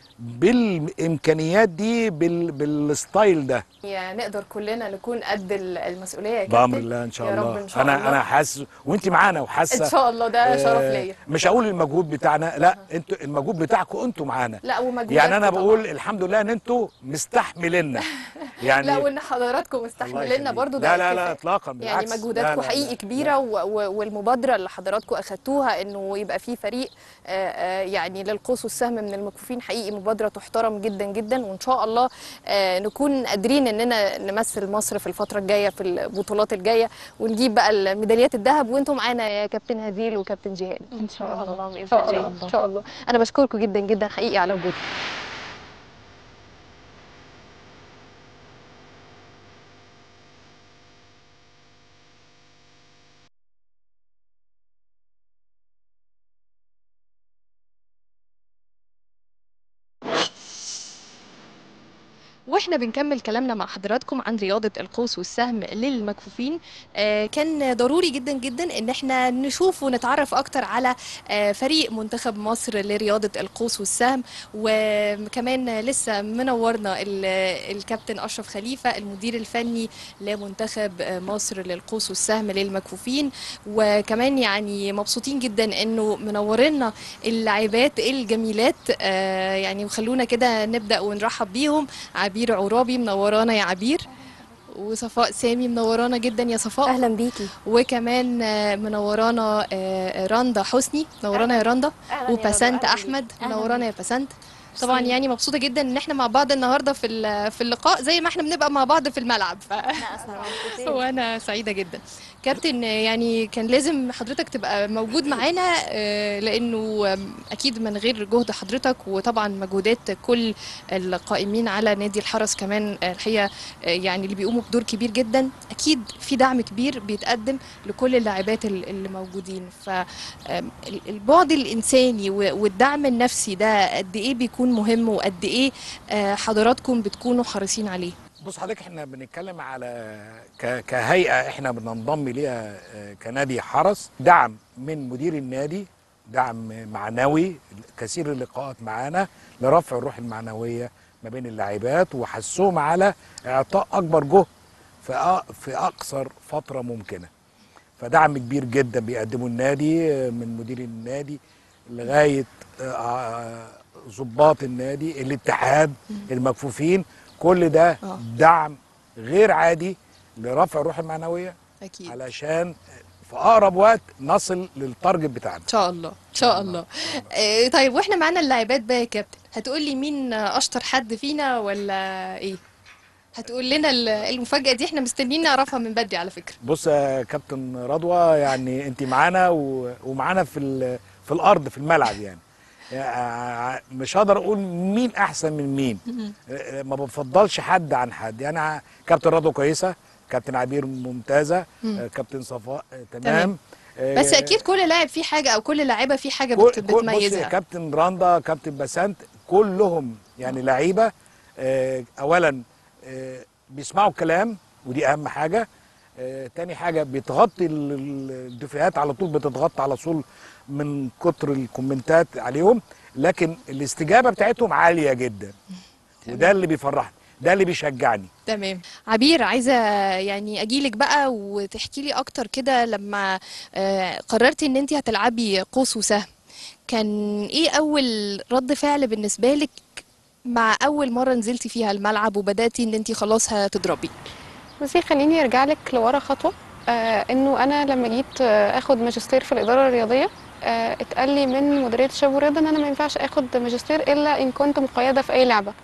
بالامكانيات دي بال... بالستايل ده يعني نقدر كلنا نكون قد ال- المسؤوليه يا كابتن بامر الله ان شاء يا الله رب ان شاء انا الله انا حاسس وانت معانا وحاسه ان شاء الله ده شرف آه، ليا مش هقول المجهود بتاعنا لا انتوا المجهود بتاعكم انتوا معانا لا ومجهوداتكم يعني انا طبعاً. بقول الحمد لله ان انتوا مستحمليننا يعني لا وان حضراتكم الله مستحمليننا يخليك. برضو لا ده لا لا كفاية. اطلاقا يعني بالعكس لا، مجهوداتكم لا، حقيقي لا. كبيره و- و- والمبادره اللي حضراتكم اخدتوها انه يبقى في فريق آه، آه، يعني للقوس والسهم من المكفوفين حقيقي مبادره تحترم جدا جدا وان شاء الله آه، نكون قادرين اننا نمثل مصر في الفتره الجايه في البطولات الجايه ونجيب بقى الميداليات الذهب وانتم معانا يا كابتن هزيل وكابتن جهاد ان شاء الله باذن شاء الله الله. ان شاء الله انا بشكركم جدا جدا حقيقي على وجودكم واحنا بنكمل كلامنا مع حضراتكم عن رياضة القوس والسهم للمكفوفين آه كان ضروري جدا جدا ان احنا نشوف ونتعرف اكتر على آه فريق منتخب مصر لرياضة القوس والسهم وكمان لسه منورنا ال- الكابتن اشرف خليفة المدير الفني لمنتخب آه، مصر للقوس والسهم للمكفوفين وكمان يعني مبسوطين جدا انه منورنا اللاعبات الجميلات آه يعني وخلونا كده نبدا ونرحب بيهم عبير عرابي منورانا يا عبير وصفاء سامي منورانا جدا يا صفاء اهلا بيكي وكمان آه، منورانا آه، رندا حسني منورانا يا رندا أهلاً يا رندا، وبسنت أهلاً احمد بيكي. أهلاً منورانا يا بسنت طبعا ميرسي. يعني مبسوطه جدا ان احنا مع بعض النهارده في ال- في اللقاء زي ما احنا بنبقى مع بعض في الملعب ف... وانا سعيده جدا كابتن يعني كان لازم حضرتك تبقى موجود معانا آه، لانه آم، اكيد من غير جهد حضرتك وطبعا مجهودات كل القائمين على نادي الحرس كمان آه، الحقيقه آه، يعني اللي بيقوموا بدور كبير جدا اكيد في دعم كبير بيتقدم لكل اللاعبات ال- اللي موجودين فالبعد الانساني و- والدعم النفسي ده قد ايه بيكون مهم وقد ايه آه، حضراتكم بتكونوا حريصين عليه بص حضرتك احنا بنتكلم على ك... كهيئه احنا بننضم ليها آه، كنادي حرس دعم من مدير النادي دعم معنوي كثير اللقاءات معانا لرفع الروح المعنويه ما بين اللاعبات وحثهم على اعطاء اكبر جهد في أ- في اقصر فتره ممكنه فدعم كبير جدا بيقدمه النادي آه، من مدير النادي لغايه آه، آه، ضباط النادي الاتحاد المكفوفين كل ده آه. دعم غير عادي لرفع الروح المعنويه اكيد علشان في اقرب وقت نصل للتارجت بتاعنا ان شاء الله ان شاء الله آه، طيب واحنا معانا اللاعبات بقى يا كابتن هتقول لي مين اشطر حد فينا ولا ايه هتقول لنا ال- المفاجاه دي احنا مستنيين نعرفها من بدري على فكره بص يا كابتن رضوى يعني انت معانا و- ومعانا في ال- في الارض في الملعب يعني يعني مش هقدر اقول مين احسن من مين ما بفضلش حد عن حد يعني كابتن رضوى كويسه كابتن عبير ممتازه مم. آه، كابتن صفاء آه، تمام, تمام. آه، بس اكيد كل لاعب فيه حاجه او كل لاعبه فيه حاجه كل- بت- كل- بص بتميزها كابتن راندا كابتن بسنت كلهم يعني لعيبه آه، اولا آه، بيسمعوا الكلام ودي اهم حاجه آه، تاني حاجه بتغطي ال- ال- الدفاعات على طول بتتغطى على طول من كتر الكومنتات عليهم لكن الاستجابه بتاعتهم عاليه جدا وده اللي بيفرحني ده اللي بيشجعني تمام عبير عايزه يعني اجيلك بقى وتحكي لي اكتر كده لما آه، قررتي ان انت هتلعبي قوس وسهم كان ايه اول رد فعل بالنسبه لك مع اول مره نزلتي فيها الملعب وبداتي ان انت خلاص هتضربي بصي خليني ارجع لك لورا خطوه آه انه انا لما جيت آه اخد ماجستير في الاداره الرياضيه آه اتقال لي من مديريه الشباب والرياضه ان انا ما ينفعش اخد ماجستير الا ان كنت مقيده في اي لعبه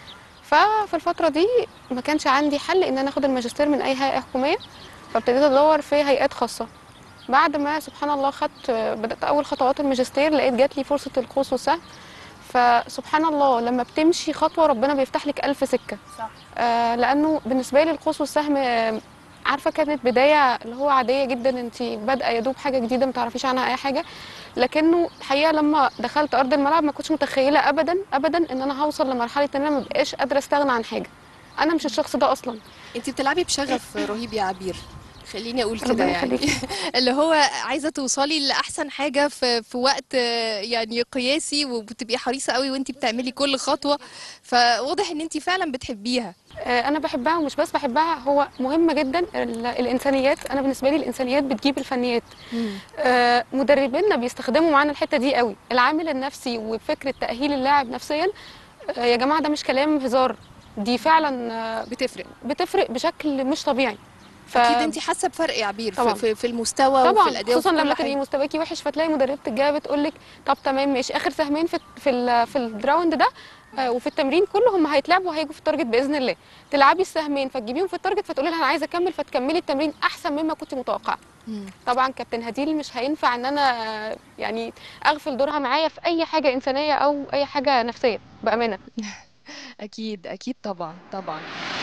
ففي الفتره دي ما كانش عندي حل ان انا اخد الماجستير من اي هيئه حكوميه فابتديت ادور في هيئات خاصه بعد ما سبحان الله خدت بدات اول خطوات الماجستير لقيت جات لي فرصه القوس والسهم فسبحان الله لما بتمشي خطوه ربنا بيفتح لك الف سكه صح آه لانه بالنسبه لي القوس والسهم آه، عارفه كانت بدايه اللي هو عاديه جدا انت بادئه يا دوب حاجه جديده ما تعرفيش عنها اي حاجه لكنه الحقيقه لما دخلت ارض الملعب ما كنتش متخيله ابدا ابدا ان انا هوصل لمرحله ان انا ما بقاش قادره استغنى عن حاجه انا مش الشخص ده اصلا انت بتلعبي بشغف رهيب يا عبير خليني اقول كده ربنا يعني يخليكي. اللي هو عايزه توصلي لاحسن حاجه في في وقت آه، يعني قياسي وبتبقي حريصه قوي وانت بتعملي كل خطوه فواضح ان انت فعلا بتحبيها آه، انا بحبها ومش بس بحبها هو مهمه جدا ال- الانسانيات انا بالنسبه لي الانسانيات بتجيب الفنيات آه، مدربينا بيستخدموا معانا الحته دي قوي العامل النفسي وفكره تاهيل اللاعب نفسيا آه، يا جماعه ده مش كلام هزار دي فعلا آه، بتفرق بتفرق بشكل مش طبيعي ف... اكيد انت حاسه بفرق يا عبير طبعاً. في, في, في المستوى طبعا وفي الاداء خصوصا وفي كل لما حاجة. تبقي مستواكي وحش فتلاقي مدربه الجايه بتقول لك طب تمام ماشي اخر سهمين في في ال- في الراوند ده آه، وفي التمرين كله هم هيتلعبوا وهيجوا في التارجت باذن الله تلعبي السهمين فتجيبيهم في التارجت فتقولي لها انا عايزه اكمل فتكملي التمرين احسن مما كنت متوقعه مم. طبعا كابتن هديل مش هينفع ان انا آه، يعني اغفل دورها معايا في اي حاجه انسانيه او اي حاجه نفسيه بامانه اكيد اكيد طبعا طبعا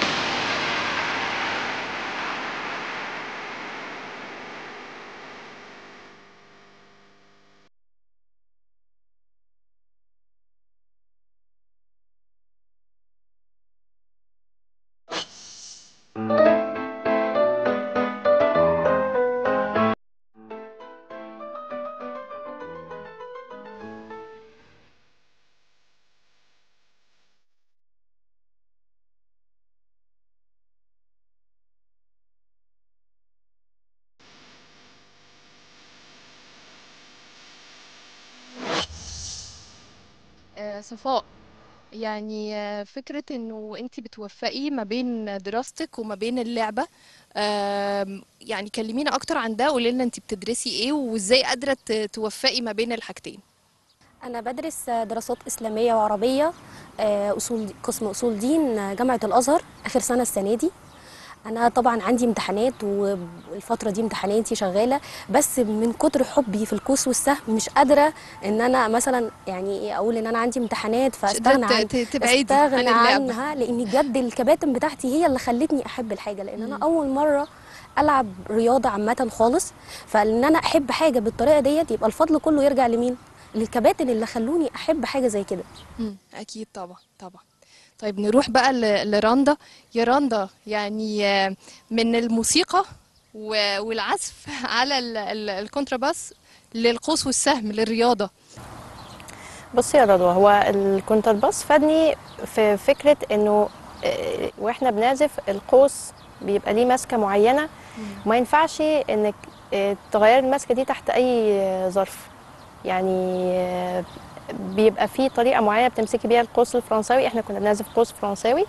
آه، صفاء يعني آه، فكرة انه انت بتوفقي ما بين دراستك وما بين اللعبة آم، يعني كلمينا اكتر عن ده قولي لنا انت بتدرسي ايه وازاي قادرة ت- توفقي ما بين الحاجتين أنا بدرس دراسات إسلامية وعربية آه، أصول قسم أصول دين آه، جامعة الأزهر آخر سنة السنة دي أنا طبعا عندي امتحانات والفترة دي امتحاناتي شغالة بس من كتر حبي في القوس والسهم مش قادرة إن أنا مثلا يعني إيه أقول إن أنا عندي امتحانات فأستغنى ت- عن ت- تبعدي عن أستغنى اللعبة. عنها لأن بجد الكباتن بتاعتي هي اللي خلتني أحب الحاجة لأن أنا أول مرة ألعب رياضة عامة خالص فإن أنا أحب حاجة بالطريقة ديت يبقى الفضل كله يرجع لمين؟ للكباتن اللي خلوني أحب حاجة زي كده مم، اكيد طبعا طبعا طيب نروح بقى ل- لرندا يا رندا يعني آه، من الموسيقى و- والعزف على ال- ال- الكونتراباس للقوس والسهم للرياضة بصي يا رضوى هو الكونترباس فادني في فكرة انه آه، واحنا بنعزف القوس بيبقى ليه ماسكة معينة وما ينفعش انك آه، تغيري الماسكة دي تحت اي آه، ظرف يعني آه، بيبقى في طريقة معينة بتمسكي بيها القوس الفرنساوي احنا كنا بنعزف قوس فرنساوي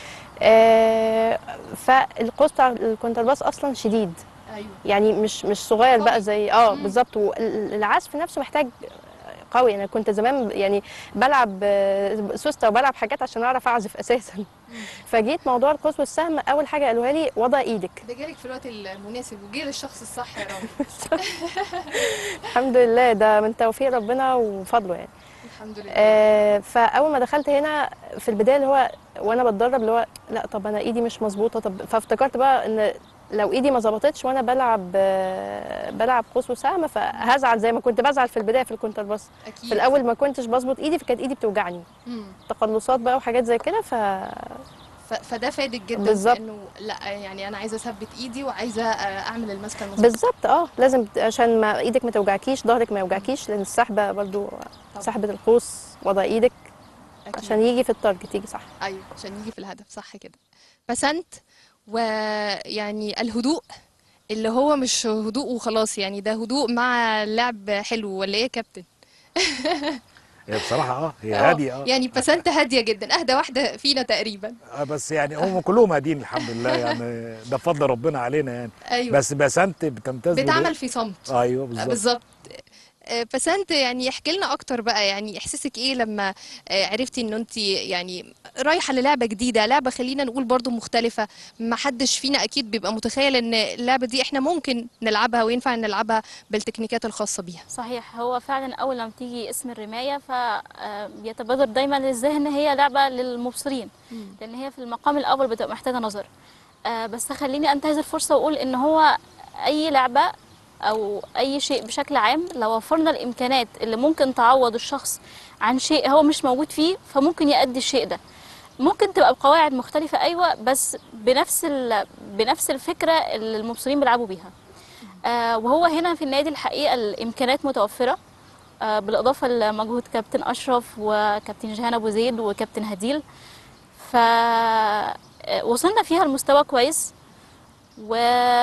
آه، فالقوس بتاع الكونترباس اصلا شديد ايوه يعني مش مش صغير بقى زي اه بالظبط والعزف نفسه محتاج قوي انا كنت زمان يعني بلعب آه، سوسته وبلعب حاجات عشان اعرف اعزف اساسا فجيت موضوع القوس والسهم اول حاجه قالوها لي وضع ايدك ده جالك في الوقت المناسب وجه للشخص الصح يا رندا الحمد لله ده من توفيق ربنا وفضله يعني الحمد لله آه فاول ما دخلت هنا في البدايه اللي هو وانا بتدرب اللي هو لا طب انا ايدي مش مظبوطه طب فافتكرت بقى ان لو ايدي ما ظبطتش وانا بلعب آه، بلعب قوس وسهم فهزعل زي ما كنت بزعل في البدايه في الكونترباس أكيد. في الاول ما كنتش بظبط ايدي فكانت ايدي بتوجعني مم. تقلصات بقى وحاجات زي كده ف ف- فده فادك جدا بالظبط. في انه لا يعني انا عايزه اثبت ايدي وعايزه آه، اعمل المسكه المظبوطه بالظبط اه لازم ت- عشان ما ايدك ما توجعكيش ظهرك ما يوجعكيش لان السحبه برضو سحبه القوس وضع ايدك أكيد. عشان يجي في التارجت يجي صح ايوه عشان يجي في الهدف صح كده بسنت ويعني الهدوء اللي هو مش هدوء وخلاص يعني ده هدوء مع لعب حلو ولا ايه يا كابتن هي بصراحه اه هي آه، هاديه اه يعني بسنت هاديه جدا اهدى واحده فينا تقريبا آه، بس يعني هم كلهم هادين الحمد لله يعني ده فضل ربنا علينا يعني أيوة. بس بسنت بتمتاز بده- بتعمل في صمت ايوه بالظبط بالظبط آه، بسنت يعني احكي لنا اكتر بقى يعني احساسك ايه لما آه، عرفتي ان انت يعني رايحه للعبه جديده لعبه خلينا نقول برضو مختلفه ما حدش فينا اكيد بيبقى متخيل ان اللعبه دي احنا ممكن نلعبها وينفع نلعبها بالتكنيكات الخاصه بيها صحيح هو فعلا اول لما تيجي اسم الرمايه فبيتبادر دايما للذهن هي لعبه للمبصرين لان هي في المقام الاول بتبقى محتاجه نظر آه، بس خليني انتهز الفرصه واقول ان هو اي لعبه او اي شيء بشكل عام لو وفرنا الامكانات اللي ممكن تعوض الشخص عن شيء هو مش موجود فيه فممكن يأدي الشيء ده ممكن تبقى بقواعد مختلفة أيوة بس بنفس ال... بنفس الفكرة اللي المبصرين بيلعبوا بيها آه وهو هنا في النادي الحقيقة الإمكانات متوفرة آه بالإضافة لمجهود كابتن أشرف وكابتن جهان أبو زيد وكابتن هديل ف آه، وصلنا فيها لمستوى كويس و...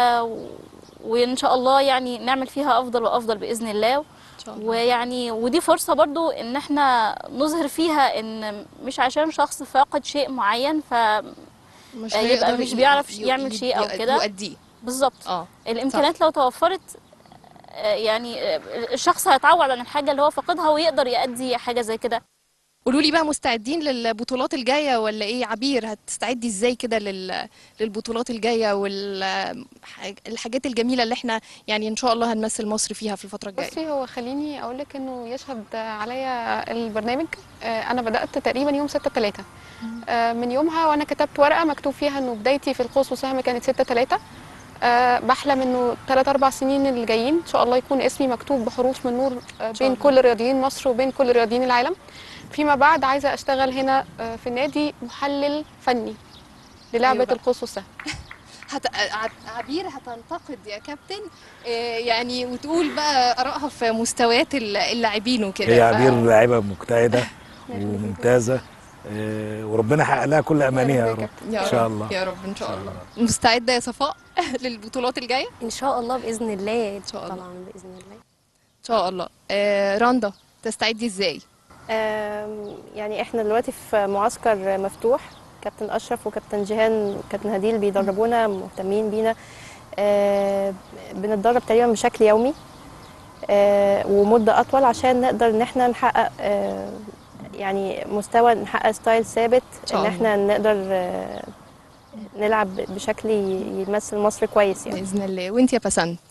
وإن شاء الله يعني نعمل فيها أفضل وأفضل بإذن الله ويعني ودي فرصة برضو ان احنا نظهر فيها ان مش عشان شخص فاقد شيء معين ف مش آه، يبقى هيقدر مش ي- بيعرف ي- يعمل ي- شيء او يؤد- كده يؤديه بالظبط اه الامكانات لو توفرت آه، يعني آه، الشخص هيتعوض عن الحاجة اللي هو فاقدها ويقدر يأدي حاجة زي كده قولوا لي بقى مستعدين للبطولات الجايه ولا ايه عبير هتستعدي ازاي كده لل... للبطولات الجايه والحاجات الجميله اللي احنا يعني ان شاء الله هنمثل مصر فيها في الفتره الجايه بصي هو خليني اقول لك انه يشهد عليا البرنامج آه، انا بدات تقريبا يوم 6 3 من يومها وانا كتبت ورقه مكتوب فيها انه بدايتي في القوس وسهم كانت 6 3 بحلم انه 3 4 سنين اللي جايين ان شاء الله يكون اسمي مكتوب بحروف من نور آه، بين كل رياضيين مصر وبين كل رياضيين العالم فيما بعد عايزه اشتغل هنا آه، في النادي محلل فني للعبه أيوة بقى. القوس والسهم هت... ع- عبير هتنتقد يا كابتن آه، يعني وتقول بقى ارائها في مستويات الل- اللاعبين وكده هي ف- عبير لاعيبه مجتهده وممتازه آه، وربنا يحقق لها كل امانيها يا رب يا ان شاء رب، الله يا رب ان شاء الله مستعده يا صفاء للبطولات الجايه ان شاء الله باذن الله ان شاء الله طبعا باذن الله ان شاء الله آه، رندا تستعدي ازاي آم، يعني احنا دلوقتي في معسكر مفتوح كابتن اشرف وكابتن جيهان وكابتن هديل بيدربونا مهتمين بينا آه، بنتدرب تقريبا بشكل يومي آه، ومده اطول عشان نقدر ان احنا نحقق آه، يعني مستوى نحقق ستايل ثابت شاء ان الله. احنا نقدر آه، نلعب بشكل يمثل مصر كويس يعني باذن الله وانت يا بسنت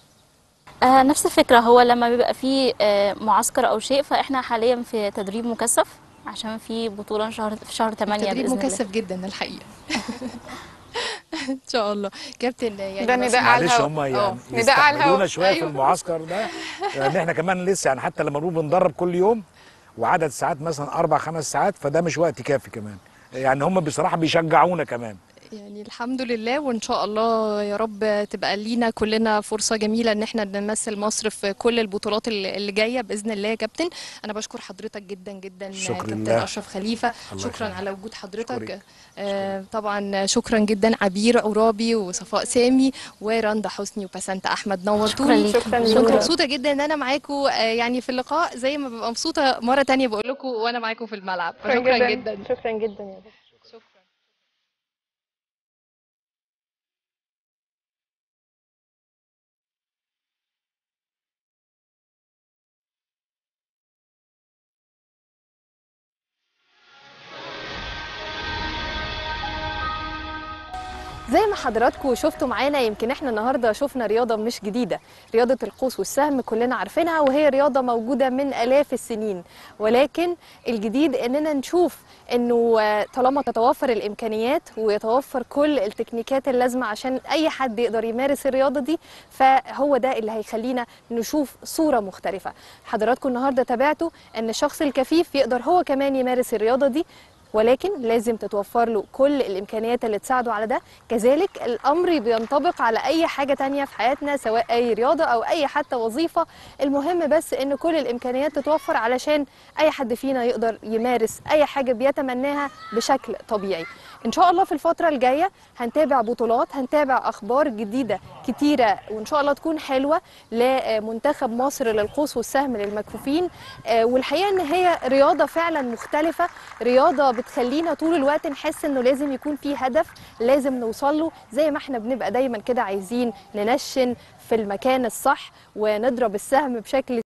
آه نفس الفكرة هو لما بيبقى في آه معسكر أو شيء فإحنا حاليا في تدريب مكثف عشان في بطولة شهر في شهر 8 تدريب بإذن الله مكثف جدا الحقيقه ان شاء الله كابتن يعني ده بس- نداء على معلش الهوا. هم آه، يعني نداء على الهوا. يستحملونا شويه في أيوة. المعسكر ده لان احنا كمان لسه يعني حتى لما نقول بندرب كل يوم وعدد ساعات مثلا اربع خمس ساعات فده مش وقت كافي كمان يعني هم بصراحه بيشجعونا كمان يعني الحمد لله وان شاء الله يا رب تبقى لينا كلنا فرصه جميله ان احنا نمثل مصر في كل البطولات اللي اللي جايه باذن الله يا كابتن انا بشكر حضرتك جدا جدا شكر كابتن لله. اشرف خليفه الله شكرا يخليك. على وجود حضرتك أشكرك. آه طبعا شكرا جدا عبير عرابي وصفاء سامي ورندا حسني وبسنت احمد نورتوني شكراً ليك. كنت شكراً. مبسوطه جدا ان انا معاكم آه يعني في اللقاء زي ما ببقى مبسوطه مره تانية بقول لكم وانا معاكم في الملعب شكرا جدا شكرا جدا يا بابا. زي ما حضراتكم شفتوا معانا يمكن احنا النهارده شفنا رياضه مش جديده رياضه القوس والسهم كلنا عارفينها وهي رياضه موجوده من الاف السنين ولكن الجديد اننا نشوف انه آه، طالما تتوفر الامكانيات ويتوفر كل التكنيكات اللازمه عشان اي حد يقدر يمارس الرياضه دي فهو ده اللي هيخلينا نشوف صوره مختلفه حضراتكم النهارده تابعتوا ان الشخص الكفيف يقدر هو كمان يمارس الرياضه دي ولكن لازم تتوفر له كل الامكانيات اللي تساعده على ده كذلك الامر بينطبق على اي حاجه تانية في حياتنا سواء اي رياضه او اي حتى وظيفه المهم بس ان كل الامكانيات تتوفر علشان اي حد فينا يقدر يمارس اي حاجه بيتمناها بشكل طبيعي ان شاء الله في الفتره الجايه هنتابع بطولات هنتابع اخبار جديده كتيره وان شاء الله تكون حلوه لمنتخب مصر للقوس والسهم للمكفوفين آه، والحقيقه ان هي رياضه فعلا مختلفه رياضه بتخلينا طول الوقت نحس انه لازم يكون في هدف لازم نوصل له زي ما احنا بنبقى دايما كده عايزين ننشن في المكان الصح ونضرب السهم بشكل